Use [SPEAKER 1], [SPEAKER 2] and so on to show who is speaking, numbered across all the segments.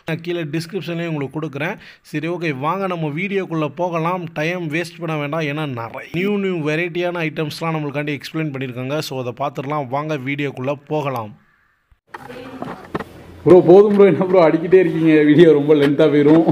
[SPEAKER 1] நான் கீழே டிஸ்கிரிப்ஷன்லேயும் உங்களுக்கு கொடுக்குறேன் சரி ஓகே வாங்க நம்ம வீடியோக்குள்ளே போகலாம் டைம் வேஸ்ட் பண்ண வேண்டாம் ஏன்னா நிறைய நியூ நியூ வெரைட்டியான ஐட்டம்ஸ்லாம் நம்மளுக்காண்டி எக்ஸ்பிளைன் பண்ணியிருக்காங்க ஸோ அதை பார்த்துடலாம் வாங்க வீடியோக்குள்ளே போகலாம்
[SPEAKER 2] ப்ரோ போதும் ப்ரோ என்ன ப்ரோ அடிக்கிட்டே இருக்கீங்க வீடியோ ரொம்ப லென்த்தாக போயிடும்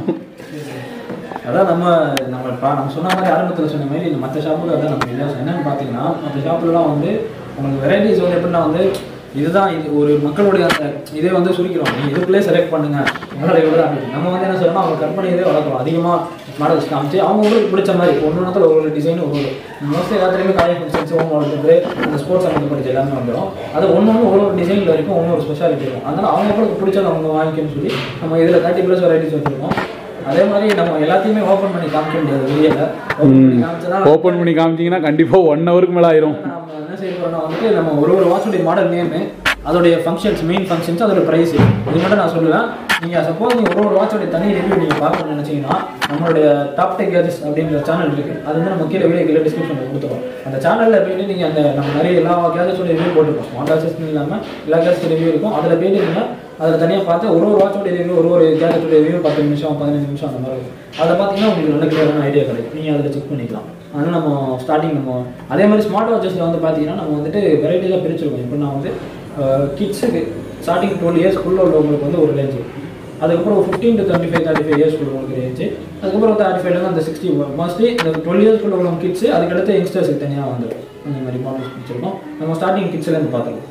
[SPEAKER 3] அதான் நம்ம நம்ம இப்போ நம்ம சொன்ன மாதிரி ஆரம்பத்தில் சொன்ன மாதிரி இந்த மற்ற ஷாப்புக்கு அதான் நம்ம இதான் என்னன்னு பார்த்தீங்கன்னா மற்ற ஷாப்புலலாம் வந்து உங்களுக்கு வெரைட்டிஸ் வந்து எப்படின்னா வந்து இதுதான் இது ஒரு மக்களுடைய அந்த இதே வந்து சுருக்கிறோம் நீ இதுக்குள்ளே செலக்ட் பண்ணுங்க உங்களோட இவ்வளோ அப்படி நம்ம வந்து என்ன சொல்லணும் அவங்க கற்பனை இதே வளர்க்குறோம் அதிகமாக மாடல்ஸ் காமிச்சு அவங்க உங்களுக்கு பிடிச்ச மாதிரி ஒன்று ஒன்றுத்துல ஒரு ஒரு டிசைன் ஒரு மோஸ்ட்லி எல்லாத்துலேயுமே காலேஜ் ஃபங்க்ஷன்ஸ் ஹோம் வளர்க்குறது அந்த ஸ்போர்ட்ஸ் சம்மந்தப்பட்ட எல்லாமே வந்துடும் அது ஒன்று ஒன்று ஒரு ஒரு டிசைனில் இருக்கும் ஒன்று ஒரு ஸ்பெஷாலிட்டி இருக்கும் அதனால் அவங்களுக்கு பிடிச்சதை அவங்க வாங்கிக்கணும்னு சொல்லி நம்ம இதில் தேர்ட்டி ப்ளஸ் வெரைட்டிஸ் வச்சுருக்கோம் அதே மாதிரி நம்ம எல்லாத்தையுமே ஓப்பன் பண்ணி காமிக்க முடியாது வெளியில ஓப்பன் பண்ணி காமிச்சா
[SPEAKER 2] ஓப்பன் பண்ணி காமிச்சிங்கன்னா கண்டிப்பாக ஒன் ஹவருக்கு மேலே ஆயிரும்
[SPEAKER 3] நம்ம என்ன செய்ய போறோம்னா வந்துட்டு நம்ம ஒரு ஒரு வாட்சுடைய மாடல் நேமு அதோடைய ஃபங்க்ஷன்ஸ் மெயின் ஃபங்க்ஷன்ஸ் அதோட ப்ரைஸ் இது மட்டும் நான் சொல்லுவேன் நீங்கள் சப்போஸ் நீங்கள் ஒரு ஒரு வாட்சோடைய தனி ரிவ்யூ நீங்கள் பார்க்கணும்னு நினச்சிங்கன்னா நம்மளுடைய டாப் டெக் கேஜஸ் அப்படின்ற சேனல் இருக்குது அது வந்து நம்ம கீழே வீடியோ கீழே டிஸ்கிரிப்ஷனில் கொடுத்துருவோம் அந்த சேனலில் போயிட்டு நீங்கள் அந்த நம்ம நிறைய எல்லா கேஜஸோட ரிவ்யூ போட்டிருக்கோம் ஸ்மார்ட் வாட்சஸ் இல்லாமல் எல்லா கேஜஸ் ரிவ்யூ இருக்கும் அதில் போயிட்டு நீங்கள் அதில் தனியாக பார்த்து ஒரு ஒரு வாட்சோட ரிவ்யூ ஒரு ஒரு கேஜெட்டோட ரிவ்யூ பத்து நிமிஷம் பதினஞ்சு நிமிஷம் அந்த மாதிரி இருக்கும் அதை பார்த்தீங்கன்னா உங்களுக்கு நல்ல கிளியரான ஐடியா கிடைக்கும் நீங்கள் அதில் செக் பண்ணிக்கலாம் அதனால் நம்ம ஸ்டார்டிங் நம்ம அதே மாதிரி ஸ்மார்ட் வாட்சஸில் வந்து பார்த்தீங்கன்னா நம்ம வந்துட்டு வெரைட்டிஸாக பிரிச்சிருக்கோம் இப்போ நான் வந்து கிட்ஸுக்கு ஸ்டார்டிங் டுவெல் இயர்ஸ்க்குள்ள உள்ளவங்களுக்கு வந்து ஒரு ரேஞ்சு அதுக்கப்புறம் ஒரு fifteen to twenty five thirty five years உங்களுக்கு ரேஞ்சு அதுக்கப்புறம் தேர்ட்டி ஃபைவ்லேருந்து அந்த சிக்ஸ்டி மோஸ்ட்லி இந்த டுவெல் இயர்ஸ்க்குள்ள உள்ளவங்க கிட்ஸு அதுக்கடுத்து யங்ஸ்டர்ஸுக்கு தனியாக வந்துடும் அந்த மாதிரி மாடல்ஸ் வச்சுருக்கோம் நம்ம ஸ்டார்டிங் கிட்ஸ்லேருந்து பார்த்துருக்கோம்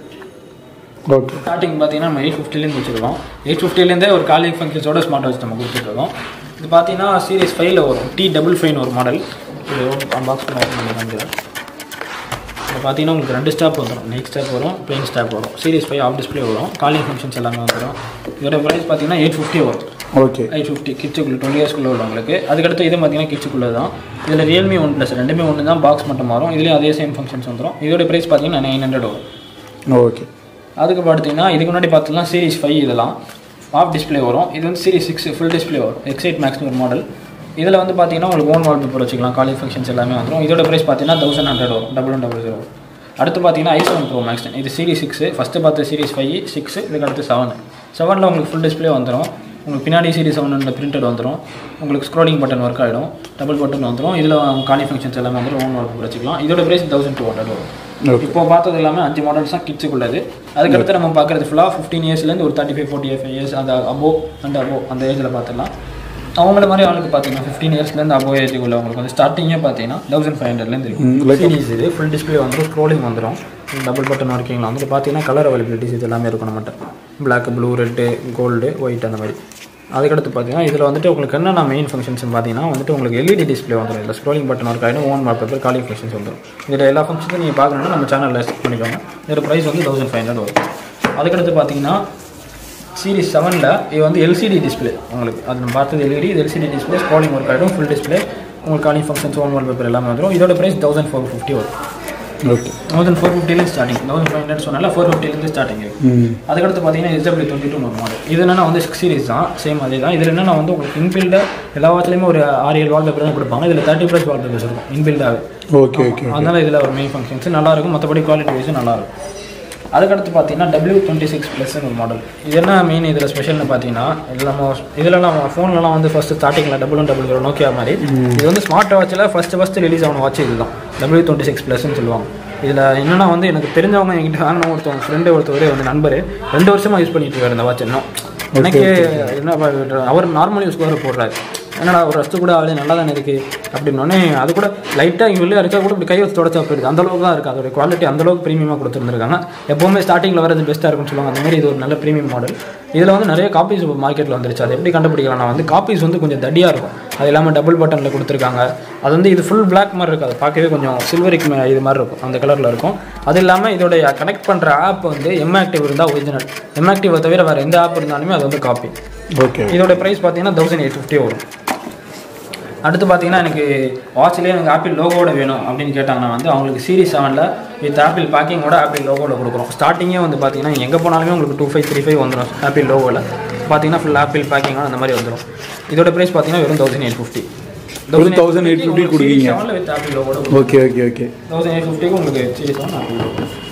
[SPEAKER 2] ஓகே
[SPEAKER 3] ஸ்டார்டிங் பார்த்தீங்கன்னா நம்ம எயிட் ஃபிஃப்டிலேருந்து வச்சுருக்கோம் எயிட் ஃபிஃப்டிலேருந்தே ஒரு காலிங் ஃபங்க்ஷன்ஸோட ஸ்மார்ட் வாட்ச் நம்ம கொடுத்துருக்கோம் இது பார்த்தீங்கன்னா சீரிஸ் ஃபைவ்ல வரும் டி டபுள் ஃபைவ்னு ஒரு மாடல் இது பாக்ஸ் பண்ணி open பண்ணி காமிக்கிறேன் இப்போ பார்த்தீங்கன்னா உங்களுக்கு ரெண்டு ஸ்டாப் வந்துடும் நெக் ஸ்டாப் வரும் பிளெயின் ஸ்டாப் வரும் சீரிஸ் ஃபைவ் ஆஃப் டிஸ்பிளே வரும் காலிங் ஃபங்க்ஷன்ஸ் எல்லாமே வந்துடும் இதோட ப்ரைஸ் பார்த்தீங்கன்னா எயிட் ஃபிஃப்டி வரும்
[SPEAKER 2] ஓகே
[SPEAKER 3] எயிட் ஃபிஃப்டி கிட்ஸுக்குள்ள டுவெல் இயர்ஸ்க்குள்ள உள்ளவங்களுக்கு அதுக்கடுத்து இது பார்த்தீங்கன்னா கிட்ஸுக்குள்ளே தான் இதில் ரியல்மி ஒன் ப்ளஸ் ரெண்டுமே ஒன்று தான் பாக்ஸ் மட்டும் மாறும் இதுலேயும் அதே சேம் ஃபங்க்ஷன்ஸ் வந்துடும் இதோட ப்ரைஸ் பார்த்தீங்கன்னா நைன் ஹண்ட்ரட் வரும்
[SPEAKER 2] ஓகே
[SPEAKER 3] அதுக்கு பார்த்தீங்கன்னா இதுக்கு முன்னாடி பார்த்தீங்கன்னா சீரிஸ் ஃபைவ் இதெல்லாம் ஆஃப் டிஸ்ப்ளே வரும் இது வந்து சீரிஸ் சிக்ஸ் ஃபுல் டிஸ்ப்ளே வரும் எக்ஸைட் மேக்ஸ்னு ஒரு மாடல் இதில் வந்து பார்த்தீங்கன்னா உங்களுக்கு ஓன் வால்பேப்பர் வச்சுக்கலாம் காலேஜ் ஃபங்க்ஷன்ஸ் எல்லாமே வந்துடும் இதோட ப்ரைஸ் பார்த்தீங்கன்னா தௌசண்ட் ஹண்ட்ரட் வரும் டபுள் ஒன் டபுள் ஜீரோ அடுத்து பார்த்தீங்கன்னா ஐ செவன் ப்ரோ மேக்ஸ் இது சீரிஸ் சிக்ஸ் ஃபஸ்ட்டு பார்த்த சீரிஸ் ஃபைவ் சிக்ஸ் இதுக்கு அடுத்து செவன் செவனில் உங்களுக்கு ஃபுல் டிஸ்ப்ளே வந்துடும் உங்களுக்கு பின்னாடி சீரிஸ் செவன் பிரிண்டட் வந்துடும் உங்களுக்கு ஸ்க்ரோலிங் பட்டன் ஒர்க் ஆகிடும் டபுள் பட்டன் வந்துடும் இதில் காலி ஃபங்க்ஷன்ஸ் எல்லாமே வந்துடும் ஓன் வால்பேப்பர் வச்சுக்கலாம் இதோட ப்ரைஸ் தௌசண்ட் டூ ஹண்ட்ரட் வரும்
[SPEAKER 2] ஓகே
[SPEAKER 3] இப்போ பார்த்தது எல்லாமே அஞ்சு மாடல்ஸ் தான் கிட்ஸுக்குள்ளது அதுக்கடுத்து நம்ம பார்க்குறது ஃபுல்லாக ஃபிஃப்டீன் இயர்ஸ்லேருந்து ஒரு thirty five forty five years அந்த அபோ அண்ட் அபோ அந்த ஏஜில் பார்த்துடலாம் அவங்கள மாதிரி ஆளுக்கு பார்த்தீங்கன்னா ஃபிஃப்டீன் இயர்ஸ்லேருந்து அபோ ஏஜுக்கு உள்ளவங்களுக்கு வந்து ஸ்டார்டிங்கே பார்த்தீங்கன்னா தௌசண்ட் ஃபைவ் ஹண்ட்ரட்லேருந்து
[SPEAKER 2] ம்,
[SPEAKER 3] இருக்கும்
[SPEAKER 2] like-
[SPEAKER 3] சீரிஸ் இது ஃபுல் டிஸ்பிளே வந்துடும் ஸ்க்ரோலிங் வந்துடும் டபுள் பட்டன் ஒர்க்கிங்கில் வந்துட்டு பார்த்தீங்கன்னா கலர் அவைலபிலிட்டிஸ் இது எல்லாமே இருக்கும் நம்மகிட்ட black blue red gold white அந்த மாதிரி அதுக்கடுத்து பார்த்தீங்கன்னா இதில் வந்துட்டு உங்களுக்கு என்னென்ன மெயின் ஃபங்க்ஷன்ஸ் பார்த்தீங்கன்னா வந்துட்டு உங்களுக்கு எல்இடி டிஸ்ப்ளே வந்துடும் இதில் ஸ்க்ரோலிங் பட்டன் ஒர்க் ஆகிடும் ஓன் வால்பேப்பர் காலிங் ஃபங்க்ஷன்ஸ் வந்துடும் இதில் எல்லா ஃபங்க்ஷனும் நீங்கள் பார்க்கணுன்னா நம்ம சேனலில் செக் பண்ணிக்கோங்க இதோட ப்ரைஸ் வந்து தௌசண்ட் ஃபைவ் ஹண்ட்ரட் வரும் அதுக்கடுத்து பார்த்தீங்கன்னா சீரிஸ் செவனில் இது வந்து எல்சிடி டிஸ்ப்ளே உங்களுக்கு அது நம்ம பார்த்தது எல்இடி இது எல்சிடி டிஸ்ப்ளே ஸ்க்ரோலிங் ஒர்க் ஆகிடும் ஃபுல் டிஸ்ப்ளே உங்களுக்கு காலிங் ஃபங்க்ஷன்ஸ் ஓன் வால்பேப்பர் எல்லாமே வந்துடும் இதோட ப்ரைஸ் தௌசண்ட் ஃபோர் ஃபிஃப்டி வரும்
[SPEAKER 2] ஓகே
[SPEAKER 3] தௌசண்ட் ஃபோர் ஃபிஃப்டிலேருந்து ஸ்டார்டிங் தௌசண்ட் ஃபைவ் ஹண்ட்ரட் சொன்னால ஃபோர் ஃபிஃப்டிலேருந்து ஸ்டார்டிங் இருக்கு
[SPEAKER 2] ம்
[SPEAKER 3] அதுக்கடுத்து பார்த்தீங்கன்னா எஸ்டபிள்யூ டுவெண்ட்டி டூ ஒரு மாடல் இது என்னன்னா வந்து சிக்ஸ் சீரிஸ் தான் சேம் அதே தான் இதில் என்னன்னா வந்து உங்களுக்கு இன்பில்டாக எல்லா வாட்ச்லையுமே ஒரு ஆறு ஏழு வால் பேப்பர் தான் கொடுப்பாங்க இதில் தேர்ட்டி ப்ளஸ் வால் பேப்பர்ஸ் இருக்கும் இன்பில்டாகவே
[SPEAKER 2] ஓகே ஓகே
[SPEAKER 3] அதனால இதில் ஒரு மெயின் ஃபங்க்ஷன்ஸ் நல்லா இருக்கும் மற்றபடி குவாலிட்டி வைஸும் நல்லா இருக்கும் அதுக்கடுத்து பார்த்தீங்கன்னா டபிள்யூ டுவெண்ட்டி சிக்ஸ் ப்ளஸ்னு ஒரு மாடல் இது என்ன மெயின் இதில் ஸ்பெஷல்னு பார்த்தீங்கன்னா இதில் நம்ம இதில் நம்ம ஃபோன்லலாம் வந்து ஃபஸ்ட்டு ஸ்டார்டிங்கில் double one double zero Nokia மாதிரி இது வந்து ஸ்மார்ட் வாட்சில் ஃபஸ்ட்டு ஃபஸ்ட்டு ரிலீஸ் ஆன வாட்ச் இதுதான் டபிள்யூ டுவெண்ட்டி சிக்ஸ் ப்ளஸ்ன்னு சொல்லுவாங்க இதில் என்னென்னா வந்து எனக்கு தெரிஞ்சவங்க என்கிட்ட வாங்கின ஒருத்தவங்க ஃப்ரெண்டு ஒருத்தவரே வந்து நண்பர் ரெண்டு வருஷமாக யூஸ் பண்ணிட்டு இருக்காரு இந்த வாட்ச் இன்னும் எனக்கு என்ன ப- அவர் நார்மல் யூஸ் கூட போடுறாரு என்னடா ஒரு ரஸ்ட்டு கூட ஆளு நல்லா தானே இருக்குது அப்படின்னோடனே அது கூட லைட்டாக இங்கே வெளியே அடிச்சா கூட இப்படி கை வச்சு தொடச்சா போயிடுது அந்த அளவுக்கு தான் இருக்குது அதோட குவாலிட்டி அந்த அளவுக்கு ப்ரீமியமாக கொடுத்துருந்துருக்காங்க எப்போவுமே ஸ்டார்டிங்கில் வரது பெஸ்ட்டாக இருக்கும்னு சொல்லுவாங்க அந்த மாதிரி இது ஒரு நல்ல ப்ரீமியம் மாடல் இதில் வந்து நிறைய காப்பீஸ் மார்க்கெட்டில் வந்துருச்சு அது எப்படி கண்டுபிடிக்கலாம்னா வந்து காப்பீஸ் வந்து கொஞ்சம் தடியாக இருக்கும் அது இல்லாமல் டபுள் பட்டனில் கொடுத்துருக்காங்க அது வந்து இது ஃபுல் பிளாக் மாதிரி இருக்காது பார்க்கவே கொஞ்சம் சில்வரிக்கு இது மாதிரி இருக்கும் அந்த கலரில் இருக்கும் அது இல்லாமல் இதோடைய கனெக்ட் பண்ணுற ஆப் வந்து எம்ஆக்டிவ் இருந்தால் ஒரிஜினல் எம்ஆக்டிவை தவிர வேறு எந்த ஆப் இருந்தாலுமே அது வந்து காப்பி
[SPEAKER 2] ஓகே
[SPEAKER 3] இதோட ப்ரைஸ் பார்த்தீங்கன்னா தௌசண்ட் எயிட் ஃபிஃப்டி வரும் அடுத்து பார்த்தீங்கன்னா எனக்கு வாட்ச்லேயே எனக்கு ஆப்பிள் லோகோட வேணும் அப்படின்னு கேட்டாங்கன்னா வந்து அவங்களுக்கு சீரிஸ் செவனில் வித் ஆப்பிள் பேக்கிங்கோட ஆப்பிள் லோகோவில் கொடுக்குறோம் ஸ்டார்டிங்கே வந்து பார்த்தீங்கன்னா எங்கே போனாலுமே உங்களுக்கு டூ ஃபைவ் த்ரீ ஃபைவ் வந்துடும் ஆப்பிள் லோகோவில் பார்த்தீங்கன்னா ஃபுல் ஆப்பிள் பேக்கிங்கோட அந்த மாதிரி வந்துடும் இதோட ப்ரைஸ் பார்த்தீங்கன்னா வெறும் தௌசண்ட் எயிட் ஃபிஃப்டி
[SPEAKER 2] ஒரு 1850 கொடுக்குறீங்க.
[SPEAKER 3] வித் ஆப்பிள் லோகோட
[SPEAKER 2] okay okay okay
[SPEAKER 3] thousand eight ஃபிஃப்டிக்கு உங்களுக்கு சீரிஸ் செவன் ஆப்பிள் logo.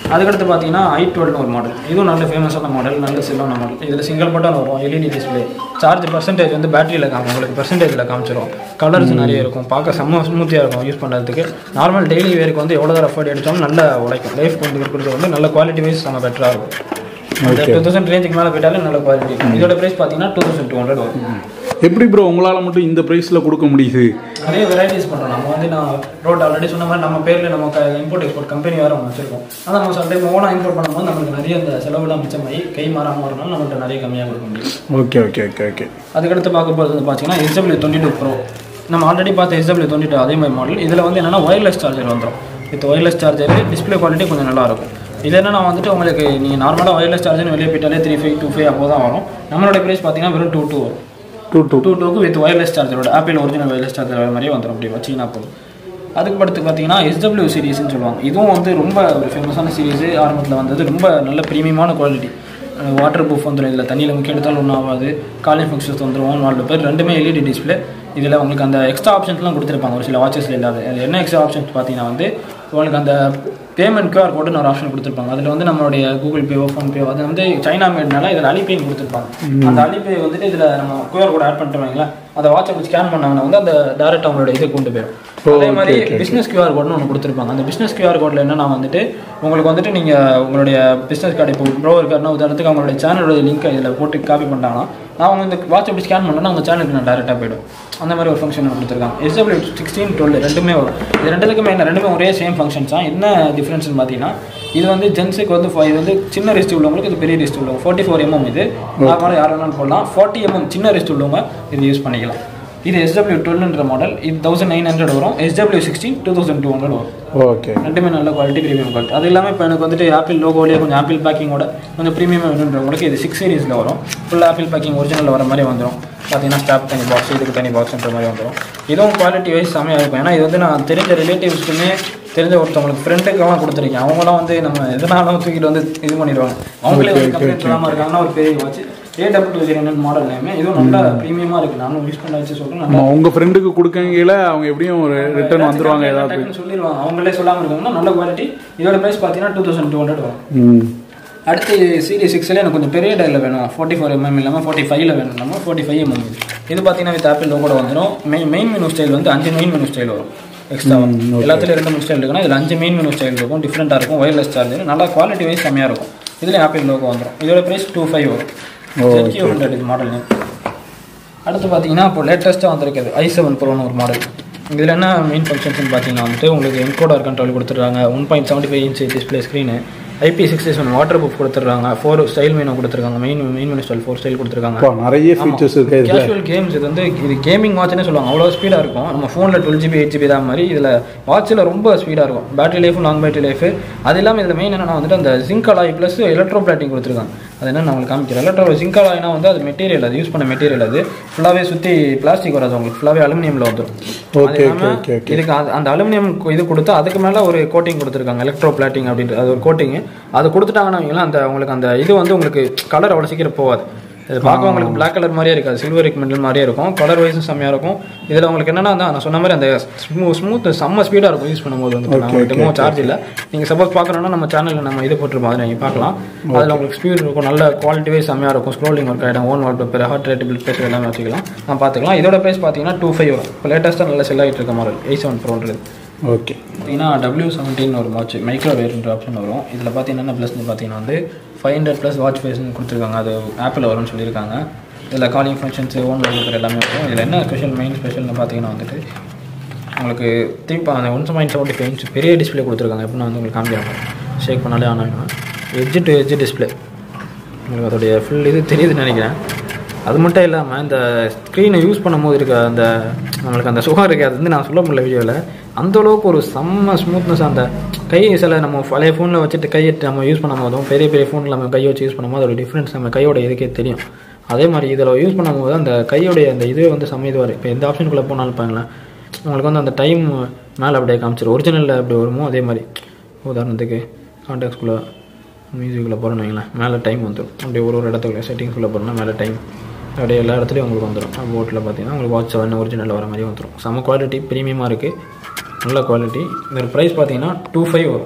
[SPEAKER 3] அதுக்கடுத்து பார்த்தீங்கன்னா ஐ டுவெல்னு ஒரு மாடல் இதுவும் நல்ல ஃபேமஸான மாடல் நல்ல செல்லான மாடல் இதில் சிங்கிள் பட்டன் வரும் எல்இடி டிஸ்பிளே சார்ஜ் பர்சன்டேஜ் வந்து பேட்டரியில் காமிக்கும் உங்களுக்கு பர்சன்டேஜில் காமிச்சிரும் கலர்ஸ் நிறைய இருக்கும் பார்க்க செம்ம ஸ்மூத்தியாக இருக்கும் யூஸ் பண்ணுறதுக்கு நார்மல் டெய்லி வேருக்கு வந்து எவ்வளோ தடவை எஃபர்ட் எடுத்தாலும் நல்ல உழைக்கும் லைஃப் கொண்டு இருக்கிறது வந்து நல்ல குவாலிட்டி வைஸ் செம்ம பெட்டராக இருக்கும் டூ தௌசண்ட் ரேஞ்சுக்கு மேலே போயிட்டாலே நல்ல குவாலிட்டி இதோட ப்ரைஸ் பார்த்தீங்கன்னா டூ தௌசண்ட் டூ ஹண்ட்ரட் வரும்
[SPEAKER 2] எப்படி ப்ரோ உங்களால் மட்டும் இந்த ப்ரைஸில் கொடுக்க முடியுது
[SPEAKER 3] நிறைய வெரைட்டிஸ் பண்ணுறோம் நம்ம வந்து நான் ரோட் ஆல்ரெடி சொன்ன மாதிரி நம்ம பேரில் நம்ம இம்போர்ட் எக்ஸ்போர்ட் கம்பெனி வேறு ஒன்று வச்சிருக்கோம் ஆனால் நம்ம சம்டைம் ஓனாக இம்போர்ட் பண்ணும்போது நமக்கு நிறைய அந்த செலவுலாம் மிச்சமாகி கை மாறாமல் வரணும் நம்மள்ட்ட நிறைய கம்மியாக கொடுக்க முடியும்
[SPEAKER 2] ஓகே ஓகே ஓகே ஓகே
[SPEAKER 3] அதுக்கடுத்து பார்க்க போகிறது வந்து பார்த்தீங்கன்னா எஸ்டபிள்யூ டுவெண்ட்டி டூ ப்ரோ நம்ம ஆல்ரெடி பார்த்த எஸ்டபிள்யூ டுவெண்ட்டி டூ அதே மாதிரி மாடல் இதில் வந்து என்னென்னா ஒயர்லெஸ் சார்ஜர் வந்துடும் with wireless charger display quality கொஞ்சம் நல்லா இருக்கும் இது என்னன்னா வந்துட்டு உங்களுக்கு நீங்கள் நார்மலாக ஒயர்லெஸ் சார்ஜர்னு வெளியே போயிட்டாலே த்ரீ ஃபைவ் டூ ஃபைவ் அப்போ தான் வரும் நம்மளோட ப்ரைஸ் பார்த்தீங்கன்னா வெறும் டூ டூ வரும்
[SPEAKER 2] டூ டூ
[SPEAKER 3] டூ டூக்கு வித் ஒயர்லெஸ் சார்ஜரோட ஆப்பிள் ஒரிஜினல் ஒயர்லெஸ் சார்ஜர் வர மாதிரியே வந்துடும் அப்படி வச்சிங்கன்னா போதும் அதுக்கு அடுத்து பார்த்தீங்கன்னா எஸ்டபிள்யூ சீரிஸ்னு சொல்லுவாங்க இதுவும் வந்து ரொம்ப ஒரு ஃபேமஸான சீரிஸ் ஆரம்பத்தில் வந்தது ரொம்ப நல்ல ப்ரீமியமான குவாலிட்டி வாட்டர் ப்ரூஃப் வந்துடும் இதில் தண்ணியில் முக்கிய எடுத்தாலும் ஒன்றும் ஆகாது காலிங் ஃபங்க்ஷன்ஸ் வந்துடும் ஓன் வால் பேர் ரெண்டுமே எல்இடி டிஸ்பிளே இதில் உங்களுக்கு அந்த எக்ஸ்ட்ரா ஆப்ஷன்ஸ்லாம் கொடுத்துருப்பாங்க ஒரு சில வாட்சஸில் இல்லாத அது என்ன எக்ஸ்ட்ரா ஆப்ஷன்ஸ் பார்த்தீங்கன்னா வந்து உங்களுக்கு அந்த பேமெண்ட் QR கோடுன்னு ஒரு ஆப்ஷன் கொடுத்துருப்பாங்க அதில் வந்து நம்மளுடைய கூகுள் பேவோ ஃபோன்பேவோ அது வந்து சைனா மேட்னால இதில் அலிபேன்னு கொடுத்துருப்பாங்க அந்த அலிபே வந்துட்டு இதில் நம்ம QR கோட் ஆட் பண்ணிட்டு அந்த வாட்சை வச்சு ஸ்கேன் பண்ணாங்கன்னா வந்து அந்த டேரக்ட் அவங்களோட இதை கொண்டு போயிடும் அதே மாதிரி பிஸ்னஸ் கியூஆர் கோட்னு ஒன்று கொடுத்துருப்பாங்க அந்த பிஸ்னஸ் கியூஆர் கோடில் என்னன்னா வந்துட்டு உங்களுக்கு வந்துட்டு நீங்கள் உங்களுடைய பிஸ்னஸ் கார்டு இப்போ ப்ரோ இருக்காருன்னா உதாரணத்துக்கு அவங்களுடைய சேனலோட லிங்க் இதில் போட்டு காப்பி பண்ணிட்டாங்கன்னா நான் அவங்க இந்த வாட்ச் எப்படி ஸ்கேன் பண்ணேன்னா அந்த சேனலுக்கு நான் டேரெக்டாக போயிடும் அந்த மாதிரி ஒரு ஃபங்க்ஷன் கொடுத்துருக்காங்க எஸ்டபிள்யூ சிக்ஸ்டீன் டுவெல் ரெண்டுமே வரும் இது ரெண்டுத்துக்குமே என்ன ரெண்டுமே ஒரே சேம் ஃபங்க்ஷன்ஸ் தான் என்ன டிஃப்ரென்ஸ்னு பார்த்தீங்கன்னா இது வந்து ஜென்ஸுக்கு வந்து fi- இது வந்து சின்ன ரிஸ்ட் உள்ளவங்களுக்கு இது பெரிய ரிஸ்ட் உள்ளவங்க ஃபார்ட்டி ஃபோர் எம்எம் இது நார்மலாக யார் வேணாலும் போடலாம் ஃபார்ட்டி எம்எம் சின்ன ரிஸ்ட் உள்ளவங்க இது யூஸ் பண்ணிக்கலாம் இது எஸ்டபிள்யூ டுவெல்ன்ற மாடல் இது தௌசண்ட் நைன் ஹண்ட்ரட் வரும் SW sixteen two thousand two hundred வரும்
[SPEAKER 2] ஓகே
[SPEAKER 3] ரெண்டுமே நல்ல குவாலிட்டி ப்ரீமியம் குவாலிட்டி அது இல்லாமல் இப்போ எனக்கு வந்துட்டு ஆப்பிள் லோகோலேயே கொஞ்சம் ஆப்பிள் பேக்கிங்கோட கொஞ்சம் ப்ரீமியம் வேணுன்றவங்களுக்கு இது சிக்ஸ் சீரிஸில் வரும் ஃபுல் ஆப்பிள் பேக்கிங் ஒரிஜினல் வர மாதிரி வந்துடும் பார்த்தீங்கன்னா ஸ்டாப் தனி பாக்ஸ் இதுக்கு தனி பாக்ஸ்ன்ற மாதிரி வந்துடும் இதுவும் குவாலிட்டி வைஸ் செமையாக இருக்கும் ஏன்னா இது வந்து நான் தெரிஞ்ச ரிலேட்டிவ்ஸ்க்குமே தெரிஞ்ச ஒருத்தவங்களுக்கு ஃப்ரெண்டுக்கெல்லாம் கொடுத்துருக்கேன் அவங்களாம் வந்து நம்ம எதனாலும் தூக்கிட்டு வந்து இது பண்ணிடுவாங்க அவங்களே வந்து கம்ப்ளைண்ட் இல்லாமல் இருக்காங்கன்னா ஒரு பெரிய watch A double two zero model நேமே இதுவும் நல்லா ப்ரீமியமாக இருக்குது நானும் யூஸ் பண்ண வச்சு சொல்கிறேன் நல்லா
[SPEAKER 2] நம்ம உங்கள் ஃப்ரெண்டுக்கு கொடுக்கங்கல அவங்க எப்படியும் ஒரு ரிட்டர்ன் வந்துருவாங்க ஏதாவது
[SPEAKER 3] டக்குன்னு சொல்லிடுவாங்க அவங்களே சொல்லாமல் இருக்காங்கன்னா நல்ல குவாலிட்டி இதோட ப்ரைஸ் பார்த்தீங்கன்னா டூ தௌசண்ட் டூ ஹண்ட்ரட் வரும்
[SPEAKER 2] ம்
[SPEAKER 3] அடுத்து சீரிஸ் சிக்ஸில் எனக்கு கொஞ்சம் பெரிய டைலில் வேணும் ஃபார்ட்டி ஃபோர் எம்எம் இல்லாமல் ஃபார்ட்டி ஃபைவ்ல வேணும் நம்ம ஃபார்ட்டி ஃபைவ் எம்எம் இது பார்த்தீங்கன்னா வித் ஆப்பிள் லோகோட வந்துடும் மெயின் மெயின் மெனு ஸ்டைல் வந்து அஞ்சு மெயின் மெனு ஸ்டைல் வரும் எக்ஸ்ட்ரா எல்லாத்துலேயும் ரெண்டு மெனு ஸ்டைல் இருக்குன்னா இதில் அஞ்சு மெயின் மெனு ஸ்டைல் இருக்கும் டிஃப்ரெண்ட்டாக இருக்கும் ஒயர்லெஸ் சார்ஜர் நல்லா குவாலிட்டி வைஸ் செம்மையாக இருக்கும் இதில் ஆப்பிள் லோகோ வந்துடும் இதோட ப்ரைஸ் டூ ஃபைவ் வரும் ZQ ஹண்ட்ரட் இது மாடல் நேம் அடுத்து பார்த்தீங்கன்னா இப்போ லேட்டஸ்ட்டாக வந்திருக்குது ஐ செவன் ப்ரோன்னு ஒரு மாடல் இதில் என்ன மெயின் ஃபங்க்ஷன்ஸ்னு பார்த்தீங்கன்னா வந்துட்டு உங்களுக்கு என்கோடர் கண்ட்ரோல் கொடுத்துருக்காங்க one point seventy five inch display screen IP sixty seven water proof கொடுத்துருக்காங்க ஃபோர் ஸ்டைல் மெனு கொடுத்துருக்காங்க main main menu style four style கொடுத்துருக்காங்க
[SPEAKER 2] அப்பா, நிறைய ஃபீச்சர்ஸ் இருக்கு இதில்
[SPEAKER 3] கேஷுவல் கேம்ஸ் இது வந்து இது கேமிங் வாட்ச்னே சொல்லுவாங்க அவ்வளோ ஸ்பீடாக இருக்கும் நம்ம ஃபோனில் டுவெல் ஜிபி எயிட் ஜிபி தான் மாதிரி இதில் வாட்சில் ரொம்ப ஸ்பீடாக இருக்கும் battery life long battery life அது இல்லாமல் இதில் மெயின் என்னன்னா வந்துட்டு அந்த zinc alloy plus electro plating கொடுத்துருக்காங்க அது என்ன நான் உங்களுக்கு காமிக்கிறேன் எலக்ட்ரோ ஜிங்க் அலாய்னா வந்து அது மெட்டீரியல் அது யூஸ் பண்ண மெட்டீரியல் அது ஃபுல்லாகவே சுற்றி பிளாஸ்டிக் வராது உங்களுக்கு ஃபுல்லாகவே அலுமினியமில் வந்துடும்
[SPEAKER 2] Okay, okay, okay, okay.
[SPEAKER 3] இதுக்கு அந்த- அந்த அலுமினியம் இது கொடுத்து அதுக்கு மேலே ஒரு கோட்டிங் கொடுத்துருக்காங்க எலக்ட்ரோ பிளாட்டிங் அப்படின்றது அது ஒரு கோட்டிங் அது கொடுத்துட்டாங்கன்னா வைங்களேன், அந்த உங்களுக்கு அந்த இது வந்து உங்களுக்கு கலர் அவ்வளோ சீக்கிரம் போகாது இது பார்க்க உங்களுக்கு பிளாக் கலர் மாதிரியே இருக்காது சில்வர் மெட்டல் மாதிரியே இருக்கும் கலர் வைஸும் செம்மையாக இருக்கும் இதில் உங்களுக்கு என்னன்னா தான் நான் சொன்ன மாதிரி அந்த ஸ்மூ ஸ்மூத் செம்ம ஸ்பீடாக இருக்கும் யூஸ் பண்ணும்போது வந்து உங்களுக்கு சார்ஜ் இல்லை நீங்கள் சப்போஸ் பார்க்கணுன்னா நம்ம சேனலில் நம்ம இது போட்டிருப்போம் அதை நீங்கள் பார்க்கலாம் அதில் உங்களுக்கு ஸ்பீட் இருக்கும் நல்ல குவாலிட்டி வைஸ் செம்மையாக இருக்கும் ஸ்க்ரோலிங் ஒர்க் ஆகிடும் ஓன் வால் பேப்பர் ஹார்ட் ரேட் பில் பேப்பர் எல்லாமே வச்சுக்கலாம் நான் பார்த்துக்கலாம் இதோட ப்ரைஸ் பார்த்தீங்கன்னா டூ ஃபைவ் வரும் இப்போ லேட்டஸ்ட்டாக நல்லா செல் ஆகிட்டு இருக்க மாடல் எயிட் செவன் ப்ரோன்றது
[SPEAKER 2] ஓகே
[SPEAKER 3] பார்த்தீங்கன்னா டபிள்யூ செவன்டீன் ஒரு வாட்ச் மைக்ரோவேவ்ன்ற ஆப்ஷன் வரும் இதில் பார்த்தீங்கன்னா என்ன ப்ளஸ்னு பார்த்தீங்கன்னா வந்து ஃபைவ் ஹண்ட்ரட் ப்ளஸ் வாட்ச் ஃபேஸ்னு கொடுத்துருக்காங்க அது ஆப்பிள் வரும்னு சொல்லியிருக்காங்க இதில் காலிங் ஃபங்க்ஷன்ஸ் ஓன் வால்பேப்பர் எல்லாமே இருக்கும் இதில் என்ன ஸ்பெஷல் மெயின் ஸ்பெஷல்னு பார்த்தீங்கன்னா வந்துட்டு உங்களுக்கு திருப்பி அந்த one point seventy five inch பெரிய டிஸ்பிளே கொடுத்துருக்காங்க எப்படின்னா வந்து உங்களுக்கு காமிக்கிறாங்க ஷேக் பண்ணாலே ஆன் ஆகிடும் எட்ஜ் டு எட்ஜ் டிஸ்பிளே உங்களுக்கு அதோடைய ஃபுல் இது தெரியுதுன்னு நினைக்கிறேன் அது மட்டும் இல்லாமல் இந்த ஸ்க்ரீனை யூஸ் பண்ணும்போது இருக்க அந்த நம்மளுக்கு அந்த சுகம் இருக்குது அது வந்து நான் சொல்ல முடியல வீடியோவில் அந்த அளவுக்கு ஒரு செம்ம ஸ்மூத்னஸ் அந்த கை சில நம்ம பழைய ஃபோனில் வச்சுட்டு கையை நம்ம யூஸ் பண்ணும் போதும் பெரிய பெரிய ஃபோனில் நம்ம கையை வச்சு யூஸ் பண்ணும்போது அதோட டிஃப்ரென்ஸ் நம்ம கையோட இதுக்கே தெரியும் அதே மாதிரி இதில் யூஸ் பண்ணும்போது அந்த கையோடைய அந்த இதுவே வந்து செம்ம இதுவாக இப்போ எந்த ஆப்ஷனுக்குள்ளே போனாலும் பாருங்களேன் உங்களுக்கு வந்து அந்த டைம் மேலே அப்படியே காமிச்சிடும் ஒரிஜினலில் எப்படி வருமோ அதே மாதிரி உதாரணத்துக்கு கான்டாக்ட்ஸ்குள்ளே மியூசிக்கில் போகிறோன்னு வைங்களேன் மேலே டைம் வந்துடும் அப்படியே ஒரு ஒரு இடத்துக்குள்ள செட்டிங்ஸ்குள்ளே போகிறோம்னா மேலே டைம் அப்படியே எல்லா இடத்துலையும் உங்களுக்கு வந்துடும் போட்டில் பார்த்தீங்கன்னா உங்களுக்கு வாட்ச் செவன் ஒரிஜினல் வர மாதிரி வந்துடும் செம குவாலிட்டி ப்ரீமியமாக இருக்குது நல்ல குவாலிட்டி இதோட ப்ரைஸ் பார்த்தீங்கன்னா டூ ஃபைவ் வரும்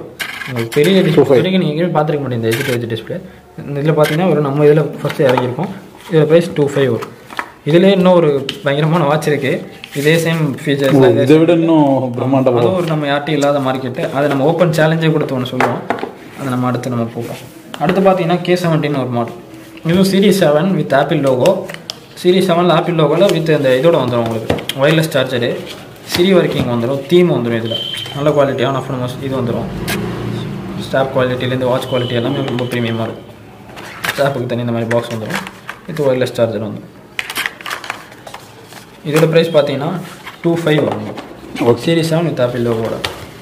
[SPEAKER 3] உங்களுக்கு பெரிய டிஸ்பிளே வரைக்கும் நீங்கள் எங்கேயுமே பார்த்துருக்க மாட்டேன் இந்த எஜ் எஜ் டிஸ்பிளே இந்த இதில் பார்த்தீங்கன்னா ஒரு நம்ம இதில் ஃபஸ்ட்டு இறங்கியிருக்கோம் இதில் ப்ரைஸ் டூ ஃபைவ் வரும் இதுலேயே இன்னும் ஒரு பயங்கரமான வாட்ச் இருக்குது இதே சேம் ஃபீச்சர்ஸ்
[SPEAKER 2] இதை விட இன்னும் பிரம்மாண்டமா
[SPEAKER 3] அதுவும் ஒரு நம்ம யார்ட்டையும் இல்லாத மார்க்கெட்டு அதை நம்ம ஓப்பன் சேலஞ்சே கொடுத்து ஒன்று சொல்லுவோம் அதை நம்ம அடுத்து நம்ம போகிறோம் அடுத்து பார்த்தீங்கன்னா கே செவன்டீன் ஒரு மாடல் இதுவும் series seven with Apple logo series செவனில் ஆப்பிள் லோகோவில் வித் அந்த இதோட வந்துடும் உங்களுக்கு ஒயர்லெஸ் சார்ஜரு சிரி ஒர்க்கிங் வந்துடும் தீம் வந்துடும் இதில் நல்ல குவாலிட்டியான ஆஃப் இது வந்துடும் ஸ்டாப் குவாலிட்டிலேருந்து வாட்ச் குவாலிட்டி எல்லாமே ரொம்ப ப்ரீமியமாக இருக்கும் ஸ்டாப்புக்கு தனி இந்த மாதிரி பாக்ஸ் வந்துடும் இது ஒயர்லெஸ் சார்ஜர் வந்துடும் இதோட ப்ரைஸ் பார்த்தீங்கன்னா டூ ஃபைவ் வரும் சீரிஸ் செவன் வித் ஆப்பிள் லோகோட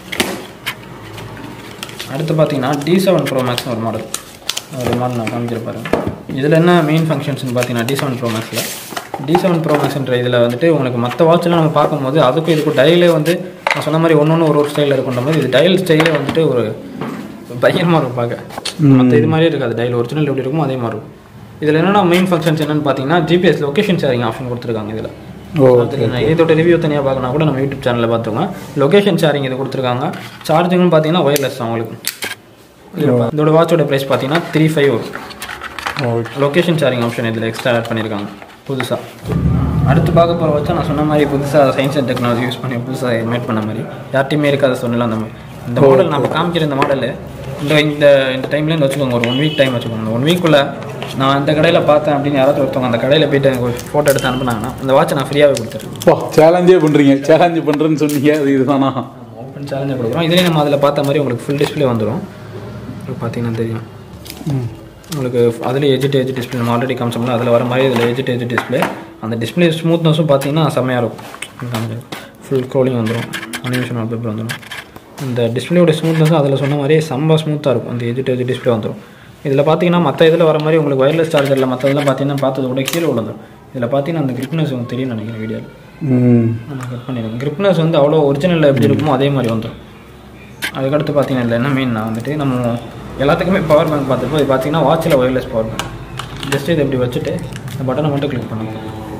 [SPEAKER 3] அடுத்து பார்த்தீங்கன்னா டி செவன் ப்ரோ மேக்ஸ்னு ஒரு மாடல் ஒரு மாடல் நான் காமிச்சிருப்பாருங்க இதில் என்ன மெயின் ஃபங்க்ஷன்ஸ்னு பார்த்தீங்கன்னா டி செவன் ப்ரோ மேக்ஸில் டி செவன் ப்ரோ மேக்ஸ்ன்ற இதில் வந்துட்டு உங்களுக்கு மற்ற வாட்செலாம் நம்ம பார்க்கும்போது அதுக்கும் இதுக்கும் டயலே வந்து நான் சொன்ன மாதிரி ஒன்று ஒன்று ஒரு ஒரு ஸ்டைலில் இருக்குன்ற மாதிரி இது டயல் ஸ்டைலே வந்துட்டு ஒரு பயங்கரமாக இருக்கும் பார்க்க மற்ற இது மாதிரியே இருக்காது டயல் ஒரிஜினல் எப்படி இருக்குமோ அதே மாதிரி இருக்கும் இதில் என்னென்னா மெயின் ஃபங்க்ஷன்ஸ் என்னென்னு பார்த்தீங்கன்னா ஜிபிஎஸ் லொக்கேஷன் ஷேரிங் ஆப்ஷன் கொடுத்துருக்காங்க இதில்
[SPEAKER 2] ஓ
[SPEAKER 3] அதுக்கு நான் இதோட ரிவ்யூ தனியாக பார்க்கணும் கூட நம்ம யூடியூப் சேனலில் பார்த்துக்கோங்க லொகேஷன் ஷேரிங் இது கொடுத்துருக்காங்க சார்ஜிங்னு பார்த்தீங்கன்னா ஒயர்லெஸ் தான் உங்களுக்கு இதுல- இதோட வாட்சோட ப்ரைஸ் பார்த்தீங்கன்னா த்ரீ ஃபைவ் வரும்
[SPEAKER 2] ஓகே
[SPEAKER 3] லொகேஷன் ஷேரிங் ஆப்ஷன் இதில் எக்ஸ்ட்ரா ஆட் பண்ணியிருக்காங்க புதுசாக அடுத்து பார்க்க போகிற வச்சா நான் சொன்ன மாதிரி புதுசாக சயின்ஸ் அண்ட் டெக்னாலஜி யூஸ் பண்ணி புதுசாக மேட் பண்ண மாதிரி யார்ட்டையுமே இருக்காத சொன்னல அந்த மாதிரி இந்த மாடல் நம்ம காமிக்கிற இந்த மாடல் இந்த இந்த இந்த டைம்லேருந்து வச்சுக்கோங்க ஒரு ஒன் வீக் டைம் வச்சுக்கோங்க ஒன் வீக்குள்ளே நான் இந்த கடையில் பார்த்தேன் அப்படின்னு யாராவது ஒருத்தவங்க அந்த கடையில் போயிட்டு எனக்கு ஒரு ஃபோட்டோ எடுத்து அனுப்புனாங்கன்னா அந்த வாட்சை நான் ஃப்ரீயாகவே கொடுத்துருவேன்
[SPEAKER 2] வா சேலஞ்சே பண்றீங்க சேலஞ்சு பண்றேன்னு சொன்னீங்க அது இதுதானா
[SPEAKER 3] ஓப்பன் சேலஞ்சாக கொடுக்குறோம் இதுலேயே நம்ம அதில் பார்த்த மாதிரி உங்களுக்கு ஃபுல் டிஸ்ப்ளே வந்துடும் இப்போ பார்த்தீங்கன்னா தெரியும் உங்களுக்கு அதில் எஜ் டு எஜ் டிஸ்பிளே நம்ம ஆல்ரெடி காமிச்சோம்னா அதில் வர மாதிரி இதில் எஜ் டு எஜ் டிஸ்பிளே அந்த டிஸ்பிளே ஸ்மூத்னஸும் பார்த்தீங்கன்னா செம்மையாக இருக்கும் ஃபுல் க்ரோலிங் வந்துடும் அனிமேஷன் வால்பேப்பர் வந்துடும் இந்த டிஸ்பிளேயோட ஸ்மூத்னஸும் அதில் சொன்ன மாதிரியே செம்ம ஸ்மூத்தாக இருக்கும் அந்த எஜ் டு எஜ் டிஸ்பிளே வந்துடும் இதில் பார்த்தீங்கன்னா மற்ற இதில் வர மாதிரி உங்களுக்கு ஒயர்லெஸ் சார்ஜரில் மற்ற இதெல்லாம் பார்த்தீங்கன்னா பார்த்தது கூட கீழே விழுந்துடும் இதில் பார்த்தீங்கன்னா அந்த கிரிப்னஸ் உங்களுக்கு தெரியும் நினைக்கிறேன் வீடியோவில்
[SPEAKER 2] ம்
[SPEAKER 3] நம்ம கட் பண்ணிடுங்க கிரிப்னஸ் வந்து அவ்வளோ ஒரிஜினலில் எப்படி இருக்குமோ அதே மாதிரி வந்துடும் அதுக்கடுத்து பார்த்தீங்கன்னா இதில் என்ன மெயின்னா வந்துட்டு நம்ம எல்லாத்துக்குமே பவர் பேங்க் பார்த்துருப்போம் இது பார்த்தீங்கன்னா வாட்சில் ஒயர்லெஸ் பவர் பேங்க் ஜஸ்ட் இதை இப்படி வச்சுட்டு இந்த பட்டனை மட்டும் கிளிக் பண்ணுங்க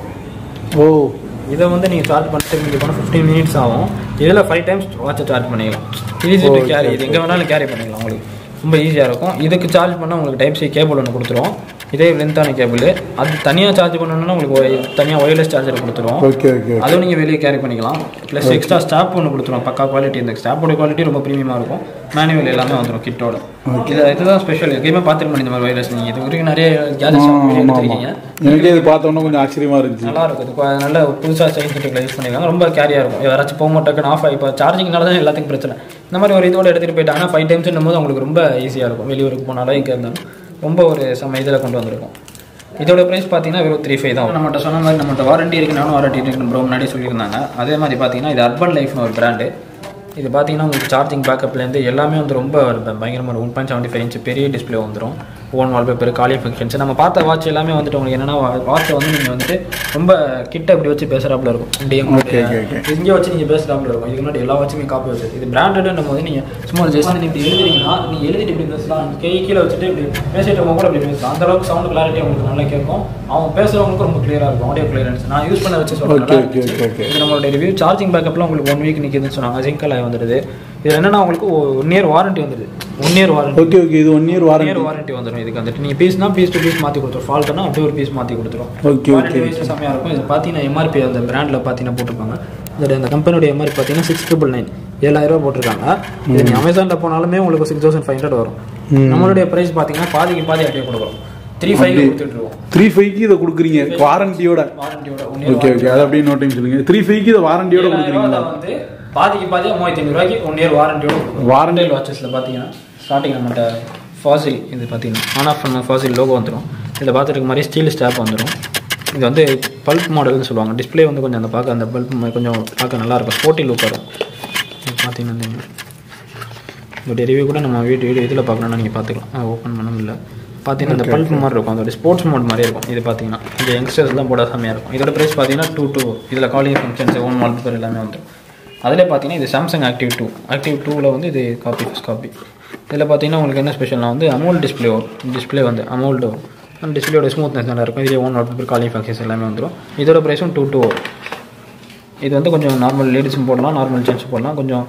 [SPEAKER 2] ஓ
[SPEAKER 3] இதை வந்து நீங்கள் சார்ஜ் பண்ணிட்டு இங்கே போனால் ஃபிஃப்டீன் மினிட்ஸ் ஆகும் இதில் ஃபைவ் டைம்ஸ் வாட்சை சார்ஜ் பண்ணிக்கலாம் ஈஸி டு கேரி இது எங்கே வேணாலும் கேரி பண்ணிக்கலாம் உங்களுக்கு ரொம்ப ஈஸியாக இருக்கும் இதுக்கு சார்ஜ் பண்ணால் உங்களுக்கு டைப் சி கேபிள் ஒன்று கொடுத்துரும் இதே லென்த்தான கேபிள் அது தனியாக சார்ஜ் பண்ணணும்னா உங்களுக்கு தனியாக ஒயர்லெஸ் சார்ஜர் கொடுத்துரும்
[SPEAKER 2] ஓகே ஓகே
[SPEAKER 3] அதுவும் நீங்கள் வெளியே கேரி பண்ணிக்கலாம் ப்ளஸ் எக்ஸ்ட்ரா ஸ்டாப் ஒன்று கொடுத்துருவோம் பக்கா குவாலிட்டி இந்த ஸ்டாப்போட குவாலிட்டி ரொம்ப ப்ரீமியமாக இருக்கும் மேனுவல் எல்லாமே வந்துடும் கிட்டோட இது இதுதான் ஸ்பெஷல் எங்கேயுமே பார்த்துருக்க இந்த மாதிரி வைரஸ் நீங்கள் இது வரைக்கும் நிறைய கேஜெட்ஸ் எடுத்துருக்கீங்க
[SPEAKER 2] எனக்கே இது பார்த்தோன்னே கொஞ்சம் ஆச்சரியமா இருந்துச்சு
[SPEAKER 3] நல்லா இருக்கும் இது கொ- நல்ல புதுசாக சயின்ஸ் டெக்னில் யூஸ் பண்ணிருக்காங்க ரொம்ப கேரியாக இருக்கும் யாராச்சும் போக மாட்டேன்னு ஆஃப் ஆகி இப்போ சார்ஜிங்னால தான் எல்லாத்துக்கும் பிரச்சனை இந்த மாதிரி ஒரு இதோட எடுத்துகிட்டு போயிட்டாங்கன்னா ஃபைவ் டைம்ஸ்னும் போது உங்களுக்கு ரொம்ப ஈஸியாக இருக்கும் வெளியூருக்கு போனாலும் எங்கே இருந்தாலும் ரொம்ப ஒரு செம்ம இதில் கொண்டு வந்திருக்கும் இதோட ப்ரைஸ் பார்த்தீங்கன்னா வெறும் த்ரீ ஃபைவ் தான் நம்மகிட்ட சொன்ன மாதிரி நம்மகிட்ட வாரண்டி இருக்கு நானும் வாரண்டி இருக்கு ப்ரோ முன்னாடி சொல்லியிருந்தாங்க அதே மாதிரி பார்த்தீங்கன்னா இது அர்பன் லைஃப்னு ஒரு பிராண்டு இது பார்த்தீங்கன்னா உங்களுக்கு சார்ஜிங் பேக்கப்லேருந்து எல்லாமே வந்து ரொம்ப ப- பயங்கரமான one point seventy five inch பெரிய டிஸ்பிளே வந்துடும் ஓன் வால்பேப்பர் காலி ஃபங்க்ஷன்ஸ் நம்ம பார்த்த வாட்ச் எல்லாமே வந்துட்டு உங்களுக்கு என்னன்னா வாட்சை வந்து நீங்கள் வந்துட்டு ரொம்ப கிட்ட இப்படி வச்சு பேசுகிறாப்புல இருக்கும் இப்படி
[SPEAKER 2] Okay, okay, okay.
[SPEAKER 3] இங்கே வச்சு நீங்கள் பேசுகிறாப்புல இருக்கும் இதுக்கு முன்னாடி எல்லா வாட்சுமே காப்பி வச்சு இது பிராண்டட்னும் போது நீங்கள் சும்மா ஜஸ்ட் நீங்கள் இப்படி எழுதுறீங்கன்னா நீங்கள் எழுதிட்டு இப்படி பேசலாம் கை கீழே வச்சுட்டு இப்படி பேசிட்டு இருக்கவங்க கூட இப்படி பேசலாம் அந்த அளவுக்கு சவுண்ட் கிளாரிட்டி உங்களுக்கு நல்லா கேட்கும் அவங்க பேசுறவங்களுக்கு ரொம்ப கிளியராக இருக்கும் ஆடியோ கிளியரன்ஸ் நான் யூஸ் பண்ண வச்சு
[SPEAKER 2] ஓகே
[SPEAKER 3] சொல்கிறேன்
[SPEAKER 2] ஓகே ஓகே ஓகே
[SPEAKER 3] இது நம்மளோட ரிவ்யூ சார்ஜிங் பேக்கப்லாம் உங்களுக்கு ஒன் வீக் நிற்கிதுன்னு சொன்னாங்க ஜிங்கல் ஆகி வந்துடுது இது என்னன்னா உங்களுக்கு ஒன் இயர் வாரண்டி வந்துடுது one year warranty
[SPEAKER 2] okay okay இது one year
[SPEAKER 3] one
[SPEAKER 2] warranty
[SPEAKER 3] year warranty வந்துடும் இதுக்கு வந்துட்டு நீங்கள் பீஸ்னா பீஸ் டு பீஸ் மாற்றி கொடுத்துரும் ஃபால்ட்னா அப்படியே ஒரு பீஸ் மாற்றி கொடுத்துரும்
[SPEAKER 2] Okay,
[SPEAKER 3] வாரண்டி
[SPEAKER 2] okay.
[SPEAKER 3] வைஸ் செம்மையாக இருக்கும் இது பார்த்தீங்கன்னா எம்ஆர்பி அந்த பிராண்டில் பார்த்தீங்கன்னா போட்டிருப்பாங்க இதோட அந்த கம்பெனியோட எம்ஆர்பி பார்த்தீங்கன்னா சிக்ஸ் ட்ரிபிள் நைன் ஏழாயிரம் ரூபா போட்டிருக்காங்க இது நீ அமேசானில் போனாலுமே உங்களுக்கு சிக்ஸ் தௌசண்ட் ஃபைவ் ஹண்ட்ரட் வரும் நம்மளுடைய ப்ரைஸ் பார்த்தீங்கன்னா பாதிக்கு பாதி அப்படியே கொடுக்குறோம் த்ரீ ஃபைவ் கொடுத்துட்டு இருக்கோம்
[SPEAKER 2] த்ரீ ஃபைவ்க்கு இதை கொடுக்குறீங்க வாரண்டியோட
[SPEAKER 3] வாரண்டியோட ஒன்
[SPEAKER 2] ஓகே ஓகே அதை அப்படியே நோட் டைம் சொல்லுங்க த்ரீ ஃபைவ்க்கு இதை வாரண்டியோட கொடுக்குறீங்களா
[SPEAKER 3] வந்து பாதிக்கு பாதியாக மூவாயிரத்தி ஐநூறுரூவாய்க்கு ஒன் இயர் வாரண்டியோட
[SPEAKER 2] Warranty.
[SPEAKER 3] வாரண்டி வாட்சஸில் பார்த்தீங்கன்னா ஸ்டார்டிங் நம்மகிட்ட ஃபாசில் இது பார்த்தீங்கன்னா ஆன் ஆஃப் பண்ண ஃபாசில் லோகோ வந்துடும் இதில் பார்த்துருக்க மாதிரி ஸ்டீல் ஸ்டாப் வந்துடும் இது வந்து பல்ப் மாடல்னு சொல்லுவாங்க டிஸ்ப்ளே வந்து கொஞ்சம் அந்த பார்க்க அந்த பல்ப் கொஞ்சம் பார்க்க நல்லாயிருக்கும் ஸ்போர்ட்டி லுக் வரும் இது பார்த்தீங்கன்னா தெரியும். இதோட ரிவ்யூ கூட நம்ம வீடியோ வீடியோ இதில் பார்க்கணும்னா நீங்கள் பார்த்துக்கலாம் ஓப்பன் பண்ண முடியல பார்த்தீங்கன்னா இந்த பல்ப் மாதிரி இருக்கும் அதோட ஸ்போர்ட்ஸ் மோட் மாதிரி இருக்கும் இது பார்த்தீங்கன்னா இந்த யங்ஸ்டர்ஸ்லாம் போட செம்மையாக இருக்கும் இதோட ப்ரைஸ் பார்த்தீங்கன்னா டூ டூ இதில் காலேஜ் ஃபங்க்ஷன்ஸ் ஓன் வால்பேப்பர் எல்லாமே வந்துடும் அதில் பார்த்தீங்கன்னா இது சாம்சங் ஆக்டிவ் டூ ஆக்டிவ் டூவில் வந்து இது காப்பி ஃபஸ்ட் காப்பி இதில் பார்த்தீங்கன்னா உங்களுக்கு என்ன ஸ்பெஷல்னா வந்து அமௌல் டிஸ்ப்ளே வரும் டிஸ்ப்ளே வந்து அமௌல்டு வரும் அந்த டிஸ்பிளேயோட ஸ்மூத்னஸ் நல்லா இருக்கும் இதே ஓன் வால்பேப்பர் காலிங் ஃபங்க்ஷன்ஸ் எல்லாமே வந்துடும் இதோட ப்ரைஸும் டூ டூ வரும் இது வந்து கொஞ்சம் நார்மல் லேடிஸும் போடலாம் நார்மல் ஜென்ஸும் போடலாம் கொஞ்சம்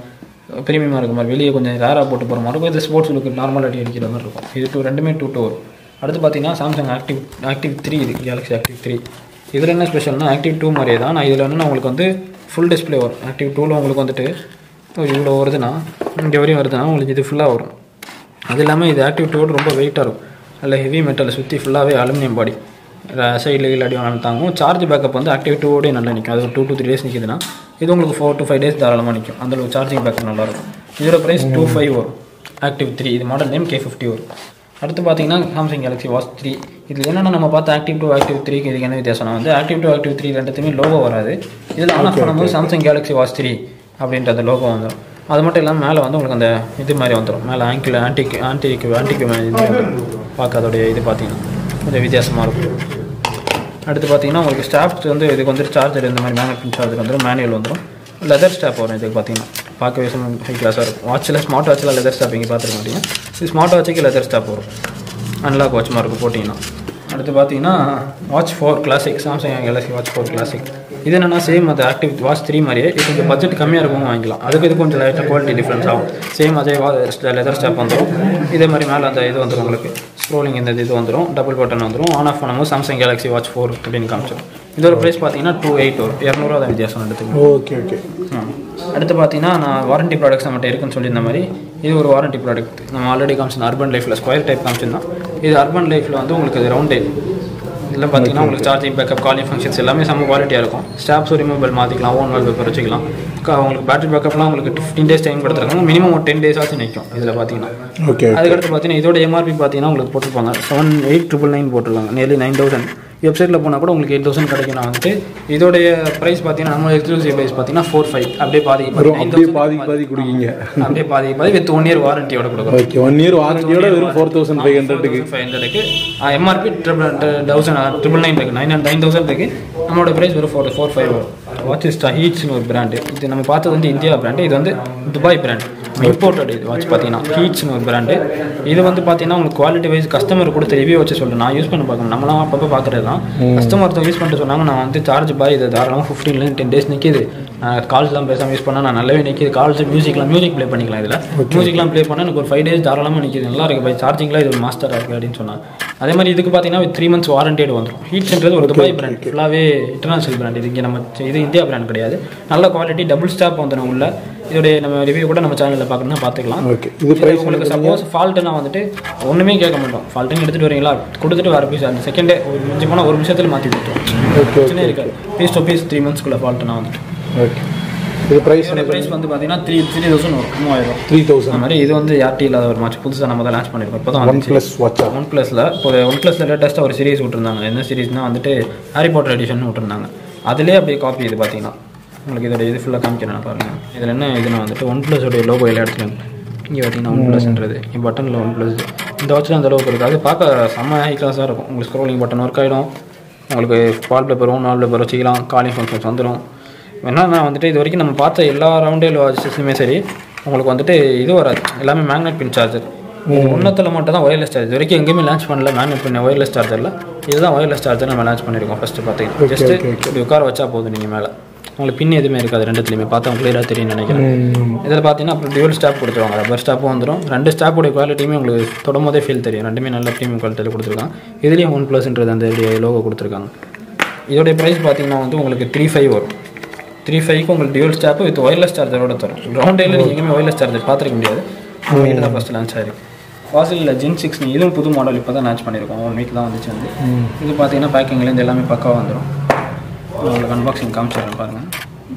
[SPEAKER 3] ப்ரீமியமாக இருக்க மாதிரி வெளியே கொஞ்சம் ரேராக போட்டு போகிற மாதிரி இருக்கும் இது ஸ்போர்ட்ஸ் லுக்கு நார்மல் அடி அடிக்கிற மாதிரி இருக்கும் இது டூ ரெண்டுமே டூ டூ வரும் அடுத்து பார்த்தீங்கன்னா சாம்சங் ஆக்டிவ் ஆக்டிவ் த்ரீ இது கேலக்ஸி ஆக்டிவ் த்ரீ இதில் என்ன ஸ்பெஷல்னா ஆக்டிவ் டூ மாதிரியே தான் நான் இதில் வந்து உங்களுக்கு வந்து ஃபுல் டிஸ்ப்ளே வரும் ஆக்டிவ் டூவில் உங்களுக்கு வந்துட்டு இவ்வளோ வருதுன்னா இங்கே வரையும் வருதுன்னா உங்களுக்கு இது ஃபுல்லாக வரும் அது இல்லாமல் இது ஆக்டிவ் டூவோட ரொம்ப வெயிட்டாக இருக்கும் அதில் ஹெவி மெட்டல் சுற்றி ஃபுல்லாகவே அலுமினியம் பாடி சைடில் கீழே அடி வேணாலும் தாங்கும் சார்ஜ் பேக்கப் வந்து ஆக்டிவ் டூவோடய நல்லா நிற்கும் அது ஒரு டூ டூ த்ரீ டேஸ் நிற்குதுன்னா இது உங்களுக்கு ஃபோர் டு ஃபைவ் டேஸ் தாராளமாக நிற்கும் அந்தளவுக்கு சார்ஜிங் பேக்கப் நல்லாயிருக்கும் இதோட ப்ரைஸ் டூ ஃபைவ் வரும் ஆக்டிவ் த்ரீ இது மாடல் நேம் கே ஃபிஃப்டி வரும் அடுத்து பார்த்தீங்கன்னா சாம்சங் கேலக்ஸி வாட்ச் த்ரீ இதில் என்னென்ன நம்ம பார்த்த ஆக்டிவ் டூ ஆக்டிவ் த்ரீக்கு இதுக்கு என்ன வித்தியாசம்னா வந்து ஆக்டிவ் டூ ஆக்டிவ் த்ரீ ரெண்டுத்துமே லோகோ வராது இதில் ஆன் ஆஃப் பண்ணும்போது சாம்சங் கேலக்ஸி வாட்ச் த்ரீ அப்படின்ற அந்த லோகோ வந்துடும் அது மட்டும் இல்லாமல் மேலே வந்து உங்களுக்கு அந்த இது மாதிரி வந்துடும் மேலே ஆங்கிள் ஆன்டிக் ஆன்டிக்கு ஆன்டிக்கு பார்க்க அதோடைய இது பார்த்தீங்கன்னா கொஞ்சம் வித்தியாசமாக இருக்கும் அடுத்து பார்த்தீங்கன்னா உங்களுக்கு ஸ்டாப்ஸ் வந்து இதுக்கு வந்து சார்ஜர் இந்த மாதிரி மேனேஜ்மெண்ட் சார்ஜர் வந்துடும் மேனுவல் வந்துடும் லெதர் ஸ்டாப் வரும் இதுக்கு பார்த்தீங்கன்னா பார்க்கவே ஹை கிளாஸாக இருக்கும் வாட்சில் ஸ்மார்ட் வாட்சில் லெதர் ஸ்டாப் இங்கே பார்த்துருக்க மாட்டீங்க இது ஸ்மார்ட் வாட்சுக்கு லெதர் ஸ்டாப் வரும் அன்லாக் வாட்ச் மார்க்கு போட்டிங்கன்னா அடுத்து பார்த்தீங்கன்னா Watch four Classic Samsung Galaxy Watch four Classic இது என்னன்னா சேம் அது ஆக்டிவ் வாட்ச் த்ரீ மாதிரியே இது கொஞ்சம் பட்ஜெட் கம்மியாக இருக்கும் வாங்கிக்கலாம் அதுக்கு இது கொஞ்சம் லைட்டாக குவாலிட்டி டிஃப்ரென்ஸ் ஆகும் சேம் அதே லெதர் ஸ்டாப் வந்துடும் இதே மாதிரி மேலே அந்த இது வந்துடும் உங்களுக்கு ஸ்க்ரோலிங் இந்த இது வந்துடும் டபுள் பட்டன் வந்துடும் ஆன் ஆஃப் பண்ணும்போது சாம்சங் கேலக்ஸி வாட்ச் ஃபோர் அப்படின்னு காமிச்சிடும் இதோட ப்ரைஸ் பார்த்தீங்கன்னா டூ எயிட் வரும் இரநூறுவா தான் வித்தியாசம் எடுத்துக்கணும்
[SPEAKER 2] ஓகே ஓகே
[SPEAKER 3] ம். அடுத்து பார்த்தீங்கன்னா நான் வாரண்டி ப்ராடக்ட்ஸ் நம்மகிட்ட இருக்குன்னு சொல்லியிருந்த மாதிரி இது ஒரு வாரண்டி ப்ராடக்ட் நம்ம ஆல்ரெடி காமிச்சிருந்தோம் அர்பன் லைஃப்பில் ஸ்கொயர் டைப் காமிச்சிருந்தோம் இது அர்பன் லைஃப்பில் வந்து உங்களுக்கு இது ரவுண்ட் டைப் இதில் பார்த்தீங்கன்னா உங்களுக்கு சார்ஜிங் பேக்கப் காலிங் ஃபங்க்ஷன்ஸ் எல்லாமே செம்ம குவாலிட்டியாக இருக்கும் ஸ்டாப்ஸ் ரிமூவல் மாற்றிக்கலாம் ஓன் வால் பேப்பர் வச்சுக்கலாம் க- உங்களுக்கு பேட்டரி பேக்கப்லாம் உங்களுக்கு ஃபிஃப்டீன் டேஸ் டைம் கொடுத்துருக்காங்க மினிமம் ஒரு டென் டேஸ் ஆச்சு நிற்கும் இதில் பார்த்தீங்கன்னா
[SPEAKER 2] ஓகே
[SPEAKER 3] அதுக்கடுத்து பார்த்தீங்கன்னா இதோட எம்ஆர்பி பார்த்தீங்கன்னா உங்களுக்கு போட்டிருப்பாங்க செவன் எயிட் ட்ரிபிள் நைன் போட்டிருக்காங்க நியர்லி நைன் தௌசண்ட் வெப்சைட்டில் போனால் கூட உங்களுக்கு எயிட் தௌசண்ட் கிடைக்கும் நான் வந்துட்டு இதோடைய ப்ரைஸ் பார்த்தீங்கன்னா நம்ம எக்ஸ்க்ளூசிவ் ப்ரைஸ் பார்த்தீங்கன்னா ஃபோர் ஃபைவ் அப்படியே பாதி
[SPEAKER 2] வெறும் அப்படியே பாதி பாதி குடிக்கீங்க
[SPEAKER 3] அப்படியே பாதி பாதி வித் ஒன் இயர் வாரண்டியோட கொடுக்குறோம்
[SPEAKER 2] ஓகே ஒன் இயர் வாரண்டியோட வெறும் ஃபோர் தௌசண்ட் ஃபைவ் ஹண்ட்ரடுக்கு
[SPEAKER 3] ஃபைவ் ஹண்ட்ரடுக்கு MRP triple thousand triple nine இருக்குது நைன் நைன் தௌசண்ட் இருக்குது நம்மளோட ப்ரைஸ் ஒரு ஃபோர் ஃபோர் ஃபைவ் வரும் வாட்ச் இஸ் ஹீட்ஸ்னு ஒரு பிராண்டு இது நம்ம பார்த்தது வந்து இந்தியா பிராண்டு இது வந்து துபாய் பிராண்ட் இம்போர்ட்டட் இது வாட்ச் பார்த்தீங்கன்னா ஹீட்ஸ்னு ஒரு பிராண்டு இது வந்து பார்த்தீங்கன்னா உங்களுக்கு குவாலிட்டி வைஸ் கஸ்டமர் கொடுத்த ரிவ்யூ வச்சு சொல்கிறேன் நான் யூஸ் பண்ணி பார்க்கணும் நம்மளாம் அப்பப்போ பார்க்குறது தான் கஸ்டமர் யூஸ் பண்ணிட்டு சொன்னாங்க நான் வந்து சார்ஜ் பாய் இது தாராளமாக ஃபிஃப்டீன்லேருந்து டென் டேஸ் நிற்கிது நான் கால்ஸ்லாம் பேசாமல் யூஸ் பண்ணால் நான் நல்லாவே நிற்கிது கால்ஸ் மியூசிக்லாம் மியூசிக் ப்ளே பண்ணிக்கலாம் இதில் மியூசிக்லாம் ப்ளே பண்ணால் எனக்கு ஒரு ஃபைவ் டேஸ் தாராளமாக நிற்கிது நல்லா இருக்குது பை சார்ஜிங்லாம் இது மாஸ்டராக இருக்குது அப்படின்னு சொன்னாங்க அதே மாதிரி இதுக்கு பார்த்தீங்கன்னா த்ரீ மந்த்ஸ் வாரண்டியோட வந்துடும் ஹீட்ஸ்ன்றது ஒரு துபாய் பிராண்ட் ஃபுல்லாகவே இன்டர்நேஷனல் பிராண்ட் இது இங்கே நம்ம இது இந்தியா பிராண்ட் கிடையாது நல்ல குவாலிட்டி டபுள் ஸ்டாப் வந்துடும் உள்ள இதோடைய நம்ம ரிவ்யூ கூட நம்ம சேனலில் பார்க்கணும்னா பார்த்துக்கலாம்
[SPEAKER 2] ஓகே இது
[SPEAKER 3] இது
[SPEAKER 2] ப்ரைஸ்
[SPEAKER 3] உங்களுக்கு சப்போஸ் ஃபால்ட்டுனா வந்துட்டு ஒன்றுமே கேட்க மாட்டோம் ஃபால்ட்டுன்னு எடுத்துகிட்டு வரீங்களா கொடுத்துட்டு வர பீஸ் அந்த செகண்டே ஒரு மிஞ்சி போனால் ஒரு நிமிஷத்தில் மாற்றி கொடுத்துருவோம்
[SPEAKER 2] ஓகே
[SPEAKER 3] பிரச்சனை இருக்காது பீஸ் டு பீஸ் த்ரீ மந்த்ஸ்க்குள்ள ஃபால்ட்டுனா வந்துட்டு
[SPEAKER 2] ஓகே இது ப்ரைஸ்
[SPEAKER 3] இதோட ப்ரைஸ் வந்து பார்த்தீங்கன்னா த்ரீ த்ரீ தௌசண்ட் வரும் மூவாயிரம்
[SPEAKER 2] த்ரீ தௌசண்ட்
[SPEAKER 3] அந்த மாதிரி இது வந்து யார்ட்டி இல்லாத ஒரு மாச்சு புதுசாக நம்ம தான் லான்ச் பண்ணியிருக்கோம் இப்போ தான்
[SPEAKER 2] ஒன் ப்ளஸ் வாட்சா
[SPEAKER 3] ஒன் ப்ளஸில் இப்போ ஒன் ப்ளஸில் லேட்டஸ்ட்டாக ஒரு சீரிஸ் விட்டுருந்தாங்க என்ன சீரிஸ்னால் வந்துட்டு ஹாரி பாட்டர் எடிஷன் விட்டுருந்தாங்க அதிலே அப்படியே காப்பி இது பார்த்தீங்கன்னா உங்களுக்கு இதோட இது ஃபுல்லாக காமிக்கிறேன் பாருங்கள் இதில் என்ன இதுனா வந்துட்டு ஒன் ப்ளஸோடைய லோகோ எல்லா இடத்துலையும் இங்கே பார்த்தீங்கன்னா ஒன் ப்ளஸ்ன்றது இங்கே பட்டனில் ஒன் ப்ளஸ் இந்த வாட்சில் அந்த அளவுக்கு இருக்குது அது பார்க்க செம்ம ஹை கிளாஸாக இருக்கும் உங்களுக்கு ஸ்க்ரோலிங் பட்டன் ஒர்க் ஆகிடும் உங்களுக்கு wall paper one wall paper வச்சுக்கலாம் காலிங் ஃபங்க்ஷன்ஸ் வந்துடும் என்னன்னா வந்துட்டு இது வரைக்கும் நம்ம பார்த்த எல்லா ரவுண்டேல் வாட்சஸ்லையுமே சரி உங்களுக்கு வந்துட்டு இது வராது எல்லாமே மேக்னெட் பின் சார்ஜர் ஒன்றத்தில் மட்டும் தான் ஒயர்லெஸ் சார்ஜர் இது வரைக்கும் எங்கேயுமே லான்ச் பண்ணல மேக்னெட் பின் ஒயர்லெஸ் சார்ஜரில் இதுதான் ஒயர்லெஸ் சார்ஜர் நம்ம லான்ச் பண்ணியிருக்கோம் ஃபஸ்ட்டு பார்த்தீங்கன்னா ஜஸ்ட் இப்படி உட்கார வச்சா போதும் நீங்கள் மேலே உங்களுக்கு பின் எதுவுமே இருக்காது ரெண்டுத்துலையுமே பார்த்தா கிளியராக தெரியும் நினைக்கிறேன் இதில் பார்த்தீங்கன்னா அப்புறம் டியூல் ஸ்டாப் கொடுத்துருவாங்க ரப்பர் ஸ்டாப்பும் வந்துடும் ரெண்டு ஸ்டாப்போட குவாலிட்டியுமே உங்களுக்கு தொடும் போதே ஃபீல் தெரியும் ரெண்டுமே நல்ல ப்ரீமியம் குவாலிட்டியில் கொடுத்துருக்காங்க இதுலேயும் ஒன் ப்ளஸ்ன்றது அந்த லோகோ கொடுத்துருக்காங்க இதோடைய ப்ரைஸ் பார்த்தீங்கன்னா வந்து உங்களுக்கு த்ரீ ஃபைவ் வரும் த்ரீ ஃபைவ்க்கு உங்களுக்கு டியூல் ஸ்டாப் வித் ஒயர்லெஸ் சார்ஜரோட தரும் கிரவுண்ட் டேல நீங்கள் எங்கேயுமே ஒயர்லெஸ் சார்ஜர் பார்த்துருக்க முடியாது நம்ம தான் ஃபஸ்ட் லான்ச் ஆயிருக்கு ஃபாசிலில் ஜென் சிக்ஸ் இதுவும் புது மாடல் இப்போ தான் லான்ச் பண்ணியிருக்கோம் ஒன் வீக் தான் வந்துச்சு வந்து இது பார்த்தீங்கன்னா பேக்கிங்லேருந்து எல்லாமே பக்காவாக வந்துடும் உங்களுக்கு அன்பாக்சிங் காமிச்சிடுறேன் பாருங்கள்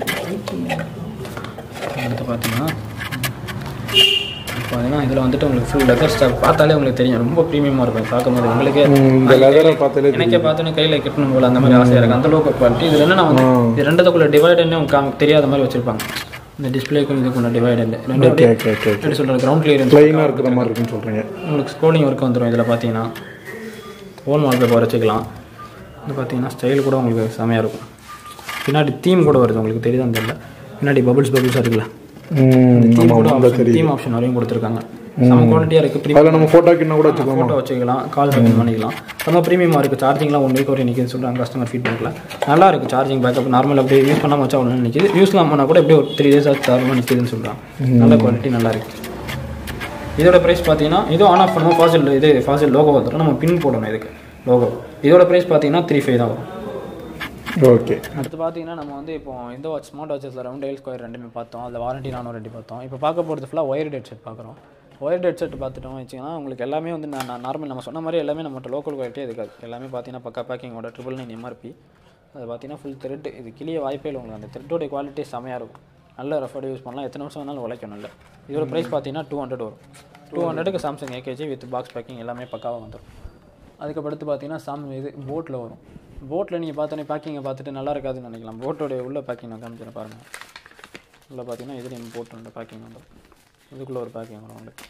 [SPEAKER 3] அடுத்து பார்த்தீங்கன்னா பார்த்தீங்கன்னா இதில் வந்துட்டு உங்களுக்கு ஃபுல் லெதர் ஸ்டாப் பார்த்தாலே உங்களுக்கு தெரியும் ரொம்ப ப்ரீமியமாக இருக்கும் பார்க்கும்போது உங்களுக்கே
[SPEAKER 2] இந்த லெதரை பார்த்தாலே
[SPEAKER 3] எனக்கே பார்த்தோன்னே கையில் கட்டணும் போல அந்த மாதிரி ஆசையாக இருக்குது அந்த அளவுக்கு குவாலிட்டி இதில் என்ன வந்து இது ரெண்டுத்துக்குள்ள டிவைடர்னே உங்களுக்கு தெரியாத மாதிரி வச்சிருப்பாங்க இந்த டிஸ்பிளேக்கும் இதுக்குள்ள டிவைடர் ரெண்டு
[SPEAKER 2] ஓகே ஓகே ஓகே
[SPEAKER 3] எப்படி சொல்கிறது கிரவுண்ட் கிளியரன்ஸ்
[SPEAKER 2] ப்ளைனாக இருக்கிற மாதிரி இருக்குன்னு சொல்கிறீங்க
[SPEAKER 3] உங்களுக்கு ஸ்க்ரோலிங் ஒர்க் வந்துடும் இதில் பார்த்தீங்கன்னா ஃபோன் வால்பேப்பர் வச்சுக்கலாம் இது பார்த்தீங்கன்னா ஸ்டைல் கூட உங்களுக்கு செமையாக இருக்கும் பின்னாடி தீம் கூட வருது உங்களுக்கு தெரியுதான்னு தெரியல பின்னாடி பபிள்ஸ் பபிள்ஸாக இருக்குல்ல
[SPEAKER 2] ம்
[SPEAKER 3] தீம்
[SPEAKER 2] ஆமாம்
[SPEAKER 3] கூட
[SPEAKER 2] ஆமாம் தெரியும்
[SPEAKER 3] தீம் ஆப்ஷன் வரையும் கொடுத்துருக்காங்க செம்ம குவாலிட்டியாக இருக்குது
[SPEAKER 2] அதில் நம்ம ஃபோட்டோ கிண்ண கூட வச்சுக்கலாம்
[SPEAKER 3] ஃபோட்டோ வச்சுக்கலாம் கால் ரெக்கார்ட் பண்ணிக்கலாம் ரொம்ப ப்ரீமியமாக இருக்குது சார்ஜிங்லாம் ஒன் வீக் வரையும் நிற்கிது சொல்கிறாங்க கஸ்டமர் ஃபீட்பேக்கில் நல்லா இருக்குது சார்ஜிங் பேக்கப் நார்மல் அப்படியே யூஸ் பண்ணாமல் வச்சா ஒன்று நிற்கிது யூஸ்லாம் பண்ணால் கூட எப்படியும் ஒரு த்ரீ டேஸ் ஆச்சு தாராளமாக நிற்கிதுன்னு சொல்கிறாங்க நல்ல குவாலிட்டி நல்லா இருக்குது இதோட ப்ரைஸ் பார்த்தீங்கன்னா இதுவும் ஆன் ஆஃப் பண்ணுவோம் ஃபாசில் இது ஃபாசில் லோகோ வந்துடும் நம்ம பின் போடணும் இதுக்கு லோகோ இதோட ப்ரைஸ் பார்த்தீங்கன்னா த்ரீ ஃபைவ் தான் வரும்
[SPEAKER 2] ஓகே
[SPEAKER 3] அடுத்து பார்த்தீங்கன்னா நம்ம வந்து இப்போ இந்த வாட்ச் ஸ்மார்ட் வாட்சஸில் ரவுண்ட் எல் ஸ்கொயர் ரெண்டுமே பார்த்தோம் அதில் வாரண்டி நானும் ரெண்டு பார்த்தோம் இப்போ பார்க்க போகிறது ஃபுல்லாக ஒயர் டெட் செட் பார்க்குறோம் ஒயர் டெட் செட் பார்த்துட்டோம் வச்சிங்கன்னா உங்களுக்கு எல்லாமே வந்து நான் நார்மல் நம்ம சொன்ன மாதிரி எல்லாமே நம்மகிட்ட லோக்கல் குவாலிட்டியே இருக்காது எல்லாமே பார்த்தீங்கன்னா பக்கா பேக்கிங்கோட ட்ரிபிள் நைன் எம்ஆர்பி அது பார்த்தீங்கன்னா ஃபுல் த்ரெட் இது கிளிய வாய்ப்பே இல்லை உங்களுக்கு அந்த த்ரெட்டோட குவாலிட்டி செமையாக இருக்கும் நல்ல ரஃபோட யூஸ் பண்ணலாம் எத்தனை வருஷம் வேணாலும் உழைக்கும் நல்ல இதோட ப்ரைஸ் பார்த்தீங்கன்னா டூ ஹண்ட்ரட் வரும் டூ ஹண்ட்ரடுக்கு Samsung AKG with box packing எல்லாமே பக்காவாக வந்துடும் அதுக்கடுத்து பார்த்தீங்கன்னா சாம் இது போட்டில் வரும் போட்டில் நீங்கள் பார்த்தோன்னே பேக்கிங்கை பார்த்துட்டு நல்லா இருக்காதுன்னு நினைக்கலாம் போட்டோடைய உள்ள பேக்கிங் நான் காமிச்சிட பாருங்கள் உள்ள பார்த்தீங்கன்னா இதுலேயும் போட் உள்ள பேக்கிங் வந்துடும் இதுக்குள்ளே ஒரு பேக்கிங் வரும் உங்களுக்கு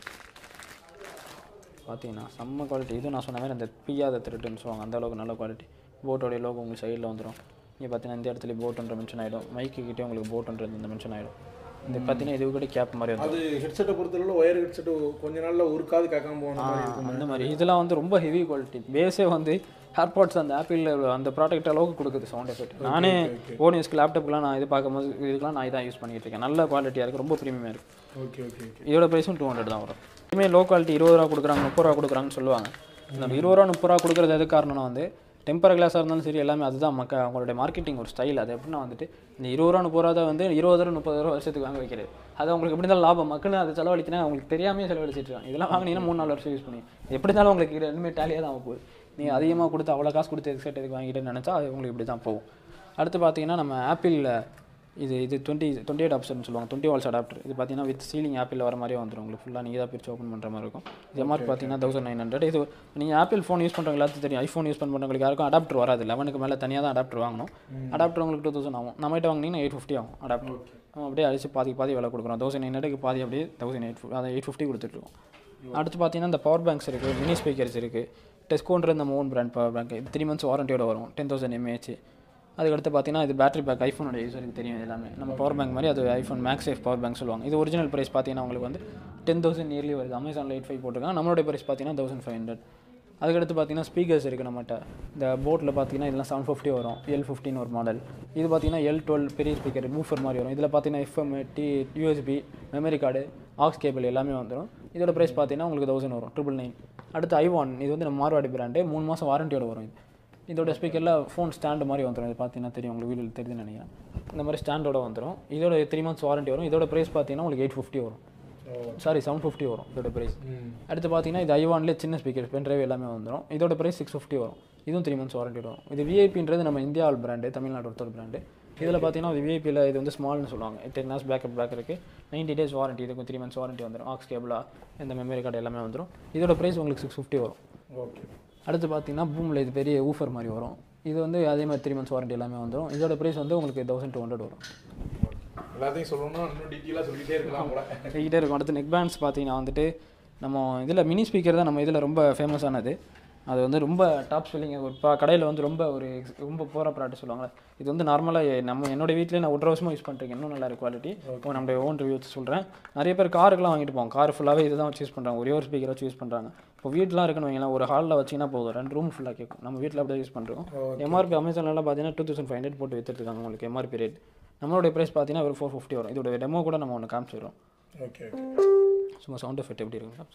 [SPEAKER 3] பார்த்தீங்கன்னா செம்ம குவாலிட்டி இதுவும் நான் சொன்ன மாதிரி அந்த பியாத திருட்டுன்னு சொல்லுவாங்க அந்த அளவுக்கு நல்ல குவாலிட்டி போட்டோடைய லோகோ உங்களுக்கு சைடில் வந்துடும் இங்கே பார்த்தீங்கன்னா இந்த இடத்துல போட்டுன்ற மென்ஷன் ஆகிடும் மைக்கு கிட்டே உங்களுக்கு போட்டுன்றது இந்த மென்ஷன் ஆகிடும் இந்த பார்த்தீங்கன்னா இது கூட கேப் மாதிரி வந்துடும்
[SPEAKER 1] அது ஹெட்செட்டை பொறுத்தவரை ஒயர் ஹெட்செட்டு கொஞ்ச நாளில் ஒரு காது கேட்காம போன மாதிரி இருக்கும்
[SPEAKER 3] அந்த மாதிரி இதெல்லாம் வந்து ரொம்ப ஹெவி குவாலிட்டி பேஸே வந்து ஏர்பாட்ஸ் அந்த ஆப்பிள் அந்த ப்ராடக்ட் அளவுக்கு கொடுக்குது சவுண்ட் எஃபெக்ட் நானே ஓன் யூஸ்க்கு லேப்டாப்லாம் நான் இது பார்க்கும்போது இதுக்கெல்லாம் நான் இதான் யூஸ் பண்ணிட்டு இருக்கேன் நல்ல குவாலிட்டியாக இருக்குது ரொம்ப ப்ரீமியமாக இருக்குது
[SPEAKER 1] ஓகே ஓகே ஓகே
[SPEAKER 3] இதோட ப்ரைஸும் டூ ஹண்ட்ரட் தான் வரும் இதுவுமே லோ குவாலிட்டி இருபது ரூபா கொடுக்குறாங்க முப்பது ரூபா கொடுக்குறாங்கன்னு சொல்லுவாங்க நம்ம இருபது ரூபா முப்பது ரூபா கொடுக்குறது எது காரணம்னா வந்து டெம்பர் கிளாஸாக இருந்தாலும் சரி எல்லாமே அதுதான் மக்க அவங்களுடைய மார்க்கெட்டிங் ஒரு ஸ்டைல் அது எப்படின்னா வந்துட்டு இந்த இருபது ரூபா முப்பது ரூபா தான் வந்து இருபது ரூபா முப்பது ரூபா வருஷத்துக்கு வாங்க வைக்கிறது அது அவங்களுக்கு எப்படி இருந்தாலும் லாபம் மக்கள் அது செலவழிக்கினா அவங்களுக்கு தெரியாமே செலவழிச்சிட்டு இருக்காங்க இதெல்லாம் வாங்கினீங்கன்னா மூணு நாலு வருஷம் யூஸ் பண்ணி எப்படி இருந்தாலும் உங்களுக்கு ரெண்டுமே டேலியாக தான் ஆக போகுது நீ அதிகமாக கொடுத்து அவ்வளோ காசு கொடுத்து எக்ஸெட் எதுக்கு வாங்கிட்டேன்னு நினச்சா அது உங்களுக்கு இப்படி தான் போகும் அடுத்து பார்த்தீங்கன்னா நம்ம ஆப்பிளில் இது இது டுவெண்ட்டி டுவெண்ட்டி எயிட் ஆப்ஷன் சொல்லுவாங்க டுவெண்ட்டி வால்ஸ் அடாப்டர் இது பார்த்தீங்கன்னா வித் சீலிங் ஆப்பிள் வர மாதிரியே வந்துடும் உங்களுக்கு ஃபுல்லாக நீங்கள் தான் பிரித்து ஓப்பன் பண்ணுற மாதிரி இருக்கும் இது எம்ஆர் பார்த்தீங்கன்னா தௌசண்ட் நைன் ஹண்ட்ரட் இது நீங்கள் ஆப்பிள் ஃபோன் யூஸ் பண்ணுறவங்க எல்லாத்துக்கும் தெரியும் ஐஃபோன் யூஸ் பண்ணுறவங்களுக்கு யாருக்கும் அடாப்டர் வராது லெவனுக்கு மேலே தனியாக தான் அடாப்டர் வாங்கணும் அடாப்டர் உங்களுக்கு டூ தௌசண்ட் ஆகும் நம்மகிட்ட வாங்கினீங்கன்னா எயிட் ஃபிஃப்டி ஆகும் அடாப்டர் நம்ம அப்படியே அடிச்சு பாதி பாதி விலை கொடுக்குறோம் தௌசண்ட் நைன் ஹண்ட்ரடுக்கு பாதி அப்படியே தௌசண்ட் எயிட் அதை எயிட் ஃபிஃப்டி கொடுத்துட்ருக்கோம் அடுத்து பார்த்தீங்கன்னா இந்த பவர் பேங்க்ஸ் இருக்குது மினி ஸ்பீக்கர்ஸ் இருக்குது டெஸ்கோன்ற நம்ம ஓன் பிராண்ட் பவர் பேங்க் இது த்ரீ மந்த்ஸ் வாரண்டியோட வரும் டென் தௌசண்ட் எம்ஏஹெச் அதுக்கடுத்து பார்த்தீங்கன்னா இது பேட்டரி பேக் ஐஃபோனோட யூஸருக்கு தெரியும் எல்லாமே நம்ம பவர் பேங்க் மாதிரி அது iPhone MagSafe power bank சொல்லுவாங்க இது ஒரிஜினல் ப்ரைஸ் பார்த்தீங்கன்னா உங்களுக்கு வந்து டென் தௌசண்ட் நியர்லி வருது அமேசானில் எயிட் ஃபைவ் போட்டிருக்காங்க நம்மளோட ப்ரைஸ் பார்த்தீங்கன்னா தௌசண்ட் ஃபைவ் ஹண்ட்ரட் அதுக்கடுத்து பார்த்தீங்கன்னா ஸ்பீக்கர்ஸ் இருக்குது நம்மகிட்ட இந்த போட்டில் பார்த்தீங்கன்னா இதெல்லாம் செவன் ஃபிஃப்டி வரும் எல் ஃபிஃப்டின் ஒரு மாடல் இது பார்த்தீங்கன்னா எல் டுவெல் பெரிய ஸ்பீக்கர் மூஃபர் மாதிரி வரும் இதில் பார்த்தீங்கன்னா எஃப்எம் டி USB memory card aux cable எல்லாமே வந்துடும் இதோட ப்ரைஸ் பார்த்தீங்கன்னா உங்களுக்கு தௌசண்ட் வரும் ட்ரிபிள் நைன் அடுத்து ஐவான் இது வந்து நம்ம மார்வாடி பிராண்டு மூணு மாதம் வாரண்டியோட வரும் இது இதோட ஸ்பீக்கரில் ஃபோன் ஸ்டாண்டு மாதிரி வந்துடும் இது பார்த்தீங்கன்னா தெரியும் உங்களுக்கு வீடியோ தெரியுதுன்னு நினைக்கிறேன் இந்த மாதிரி ஸ்டாண்டோட வந்துடும் இதோட த்ரீ மந்த்ஸ் வாரண்டி வரும் இதோட ப்ரைஸ் பார்த்தீங்கன்னா உங்களுக்கு எயிட் ஃபிஃப்டி வரும் சாரி செவன் ஃபிஃப்டி வரும் இதோட ப்ரைஸ் அடுத்து பார்த்தீங்கன்னா இது ஐவான்லேயே சின்ன ஸ்பீக்கர் பென் டிரைவ் எல்லாமே வந்துடும் இதோட ப்ரைஸ் சிக்ஸ் ஃபிஃப்டி வரும் இதுவும் த்ரீ மந்த்ஸ் வாரண்டி வரும் இது விஐபின்றது நம்ம இந்தியா பிராண்டு தமிழ்நாடு ஒருத்தர் பிராண்டு இதில் பார்த்தீங்கன்னா இது விஐபியில் இது வந்து ஸ்மால்னு சொல்லுவாங்க டென் ஹார்ஸ் பேக்கப் பேக் இருக்குது நைன்டி டேஸ் வாரண்டி இதுக்கு த்ரீ மந்த்ஸ் வாரண்டி வந்துடும் ஆக்ஸ் கேபிளா இந்த மெமரி கார்டு எல்லாமே வந்துடும் இதோட ப்ரைஸ் உங்களுக்கு சிக்ஸ் ஃபிஃப்டி வரும்
[SPEAKER 1] ஓகே
[SPEAKER 3] அடுத்து பார்த்தீங்கன்னா பூமில் இது பெரிய ஊஃபர் மாதிரி வரும் இது வந்து அதே மாதிரி த்ரீ மந்த்ஸ் வாரண்டி எல்லாமே வந்துடும் இதோட ப்ரைஸ் வந்து உங்களுக்கு தௌசண்ட் டூ ஹண்ட்ரட் வரும்
[SPEAKER 1] எல்லாத்தையும் சொல்லணும்னா இன்னும் டீட்டெயிலாக சொல்லிட்டே இருக்கலாம் போல
[SPEAKER 3] சொல்லிக்கிட்டே இருக்கும் அடுத்து நெக் பேண்ட்ஸ் பார்த்தீங்கன்னா வந்துட்டு நம்ம இதில் மினி ஸ்பீக்கர் தான் நம்ம இதில் ரொம்ப ஃபேமஸானது அது வந்து ரொம்ப டாப் ஸ்பெல்லிங் ஒரு பா கடையில் வந்து ரொம்ப ஒரு ரொம்ப போகிற ப்ராடக்ட் சொல்லுவாங்க இது வந்து நார்மலாக நம்ம என்னோட வீட்டிலே நான் ஒன்றரை வருஷமாக யூஸ் பண்ணிருக்கேன் இன்னும் நல்லா இருக்கு குவாலிட்டி இப்போ நம்மளுடைய ஓன் ரிவ்யூ வச்சு சொல்கிறேன் நிறைய பேர் காருக்குலாம் வாங்கிட்டு போவோம் கார் ஃபுல்லாகவே இதுதான் வச்சு யூஸ் பண்ணுறாங்க ஒரே ஒரு ஸ்பீக்கர் வச்சு யூஸ் பண்ணுறாங்க இப்போ வீட்லாம் இருக்குன்னு வைங்களேன் ஒரு ஹாலில் வச்சிங்கன்னா போதும் ரெண்டு ரூம் ஃபுல்லாக கேட்கும் நம்ம வீட்டில் அப்படியே யூஸ் பண்ணுறோம் எம்ஆர்பி அமேசான்லாம் பார்த்தீங்கன்னா டூ தௌசண்ட் ஃபைவ் ஹண்ட்ரட் போட்டு வித்துருக்காங்க உங்களுக்கு எம்ஆர்பி ரேட் நம்மளுடைய ப்ரைஸ் பார்த்தீங்கன்னா ஒரு ஃபோர் ஃபிஃப்டி வரும் இதோட டெமோ கூட நம்ம ஒன்று காமிச்சிடுறோம்
[SPEAKER 1] ஓகே
[SPEAKER 3] சும்மா சவுண்ட் எஃபெக்ட் எப்படி இருக்குங்களா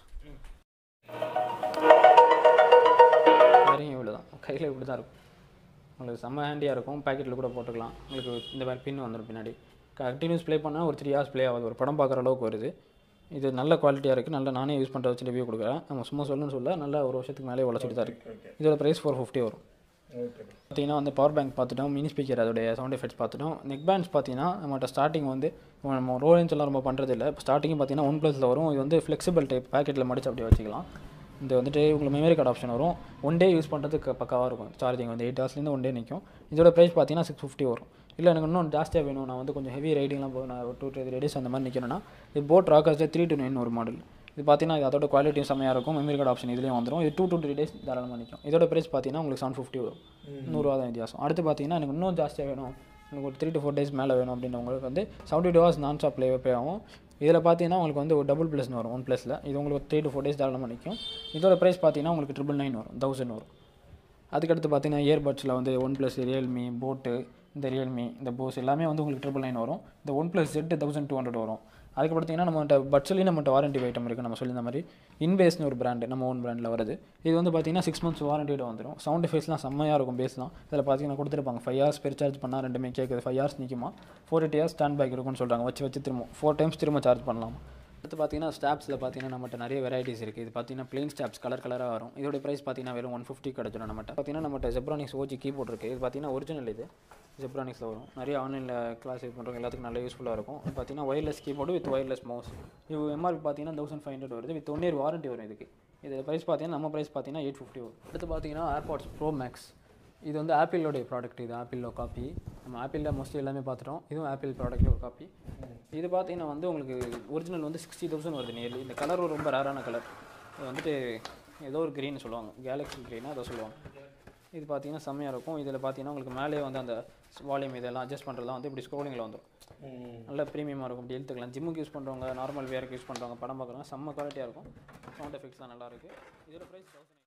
[SPEAKER 3] வேறையும் இவ்வளோ தான் கையில் இப்படி தான் இருக்கும் உங்களுக்கு செம்ம ஹேண்டியாக இருக்கும் பேக்கெட்டில் கூட போட்டுக்கலாம் உங்களுக்கு இந்த மாதிரி பின் வந்துடும் பின்னாடி கண்டினியூஸ் ப்ளே பண்ணால் ஒரு த்ரீ ஹவர்ஸ் ப்ளே ஆகுது ஒரு படம் பார்க்குற அளவுக்கு வருது இது நல்ல குவாலிட்டியாக இருக்குது நல்லா நானே யூஸ் பண்ணுற வச்சு ரிவ்யூ கொடுக்குறேன் நம்ம சும்மா சொல்லணும்னு சொல்ல நல்லா ஒரு வருஷத்துக்கு மேலே உழைச்சிட்டு தான் இருக்குது இதோட ப்ரைஸ் ஃபோர் ஃபிஃப்டி வரும்
[SPEAKER 1] ஓகே
[SPEAKER 3] பார்த்தீங்கன்னா வந்து பவர் பேங்க் பார்த்துட்டோம் மினி ஸ்பீக்கர் அதோடைய சவுண்ட் எஃபெக்ட்ஸ் பார்த்துட்டோம் நெக் பேண்ட்ஸ் பார்த்தீங்கன்னா நம்மகிட்ட ஸ்டார்டிங் வந்து இப்போ நம்ம ரோலன்ஸ் எல்லாம் ரொம்ப பண்ணுறது இல்லை இப்போ ஸ்டார்டிங் பார்த்தீங்கன்னா ஒன் ப்ளஸில் வரும் இது வந்து ஃப்ளெக்சிபிள் டைப் பேக்கெட்டில் மடிச்சு அப்படியே வச்சுக்கலாம் இது வந்துட்டு உங்களுக்கு மெமரி கார்டு ஆப்ஷன் வரும் ஒன் டே யூஸ் பண்ணுறதுக்கு பக்காவாக இருக்கும் சார்ஜிங் வந்து எயிட் ஹவர்ஸ்லேருந்து ஒன் டே நிற்கும் இதோட ப்ரைஸ் பார்த்தீங்கன்னா சிக்ஸ் ஃபிஃப்டி வரும் இல்லை எனக்கு இன்னும் ஜாஸ்தியாக வேணும் நான் வந்து கொஞ்சம் ஹெவி ரைடிங்லாம் போய் நான் டூ த்ரீ டேஸ் அந்த மாதிரி நிற்கணும்னா இது போட் ராக்கர்ஸில் த்ரீ டு நைன் ஒரு மாடல் இது பார்த்தீங்கன்னா இது அதோட குவாலிட்டியும் செம்மையாக இருக்கும் மெமரி கார்டு ஆப்ஷன் இதுலேயும் வந்துடும் இது டூ டு த்ரீ டேஸ் தாராளமாக நிற்கும் இதோட ப்ரைஸ் பார்த்தீங்கன்னா உங்களுக்கு செவன் ஃபிஃப்டி வரும் நூறுரூவா தான் வித்தியாசம் அடுத்து பார்த்தீங்கன்னா எனக்கு இன்னும் ஜாஸ்தியாக வேணும் எனக்கு ஒரு த்ரீ டு ஃபோர் டேஸ் மேலே வேணும் அப்படின்றவங்களுக்கு வந்து seventy two hours non stop playback ஆகும் இதில் பார்த்தீங்கன்னா உங்களுக்கு வந்து ஒரு டபுள் ப்ளஸ்னு வரும் ஒன் ப்ளஸில் இது உங்களுக்கு த்ரீ டு ஃபோர் டேஸ் தாராளமாக நிற்கும் இதோட ப்ரைஸ் பார்த்தீங்கன்னா உங்களுக்கு ட்ரிபிள் நைன் வரும் தௌசண்ட் வரும் அதுக்கடுத்து பார்த்தீங்கன்னா இயர்பட்ஸில் வந்து ஒன் ப்ளஸ் ரியல்மி போட்டு இந்த ரியல்மி இந்த போஸ் எல்லாமே வந்து உங்களுக்கு ட்ரிபிள் நைன் வரும் இந்த ஒன் ப்ளஸ் ஜெட் தௌசண்ட் டூ ஹண்ட்ரட் வரும் அதுக்கு பார்த்தீங்கன்னா நம்மகிட்ட பட்ஸ்லேயும் நம்மகிட்ட வாரண்டி ஐட்டம் இருக்குது நம்ம சொல்லியிருந்த மாதிரி இன்பேஸ்னு ஒரு பிராண்டு நம்ம ஓன் பிராண்டில் வருது இது வந்து பார்த்தீங்கன்னா சிக்ஸ் மந்த்ஸ் வாரண்டியோட வந்துடும் சவுண்ட் எஃபெக்ட்ஸ்லாம் செம்மையாக இருக்கும் பேஸ்லாம் இதில் பார்த்தீங்கன்னா கொடுத்துருப்பாங்க ஃபைவ் ஹவர்ஸ் பெர் சார்ஜ் பண்ணால் ரெண்டுமே கேட்குது ஃபைவ் ஹவர்ஸ் நிற்குமா four eight hours standby இருக்கும்னு சொல்கிறாங்க வச்சு வச்சு திரும்ப ஃபோர் டைம்ஸ் திரும்ப சார்ஜ் பண்ணலாம் அடுத்து பார்த்தீங்கன்னா ஸ்டாப்ஸில் பார்த்தீங்கன்னா நம்மகிட்ட நிறைய வெரைட்டிஸ் இருக்குது இது பார்த்தீங்கன்னா பிளெயின் ஸ்டாப்ஸ் கலர் கலராக வரும் இதோட ப்ரைஸ் பார்த்தீங்கன்னா வெறும் ஒன் ஃபிஃப்டி கிடச்சிடும் நம்மகிட்ட பார்த்தீங்கன்னா நம்மகிட்ட ஜெப்ரானிக்ஸ் ஓஜி கீபோர்ட் இருக்குது இது பார்த்தீங்கன்னா ஒரிஜினல் இது ஜெப்ரானிக்ஸில் வரும் நிறைய ஆன்லைனில் கிளாஸ் இது பண்ணுறவங்க எல்லாத்துக்கும் நல்ல யூஸ்ஃபுல்லாக இருக்கும் இது பார்த்தீங்கன்னா wireless keyboard with wireless mouse இது எம்ஆர்பி பார்த்தீங்கன்னா தௌசண்ட் ஃபைவ் ஹண்ட்ரட் வருது வித் ஒன் இயர் வாரண்டி வரும் இதுக்கு இது ப்ரைஸ் பார்த்தீங்கன்னா நம்ம ப்ரைஸ் பார்த்தீங்கன்னா எயிட் ஃபிஃப்டி வரும் அடுத்து பார்த்தீங்கன்னா ஏர்பாட்ஸ் ப்ரோ மேக்ஸ் இது வந்து ஆப்பிளோடைய ப்ராடக்ட் இது ஆப்பிளோ காப்பி நம்ம ஆப்பிளில் மோஸ்ட்லி எல்லாமே பார்த்துட்டோம் இதுவும் ஆப்பிள் ப்ராடக்ட்டில் ஒரு காப்பி இது பார்த்தீங்கன்னா வந்து உங்களுக்கு ஒரிஜினல் வந்து சிக்ஸ்டி தௌசண்ட் வருது நியர்லி இந்த கலரும் ரொம்ப ரேரான கலர் இது வந்துட்டு ஏதோ ஒரு க்ரீன் சொல்லுவாங்க கேலக்ஸி க்ரீனாக அதை சொல்லுவாங்க இது பார்த்தீங்கன்னா செம்மையாக இருக்கும் இதில் பார்த்தீங்கன்னா உங்களுக்கு மேலே வந்து அந்த வால்யூம் இதெல்லாம் அட்ஜஸ்ட் பண்ணுறதுலாம் வந்து இப்படி ஸ்க்ரோலிங்கில் வந்துடும் நல்ல ப்ரீமியமாக இருக்கும் இப்படி எடுத்துக்கலாம் ஜிம்முக்கு யூஸ் பண்ணுறவங்க நார்மல் வேருக்கு யூஸ் பண்ணுறவங்க படம் பார்க்குறவங்க செம்ம குவாலிட்டியாக இருக்கும் சவுண்ட் எஃபெக்ட்ஸ்லாம் நல்லா இருக்குது இதோட ப்ரைஸ் தௌசண்ட்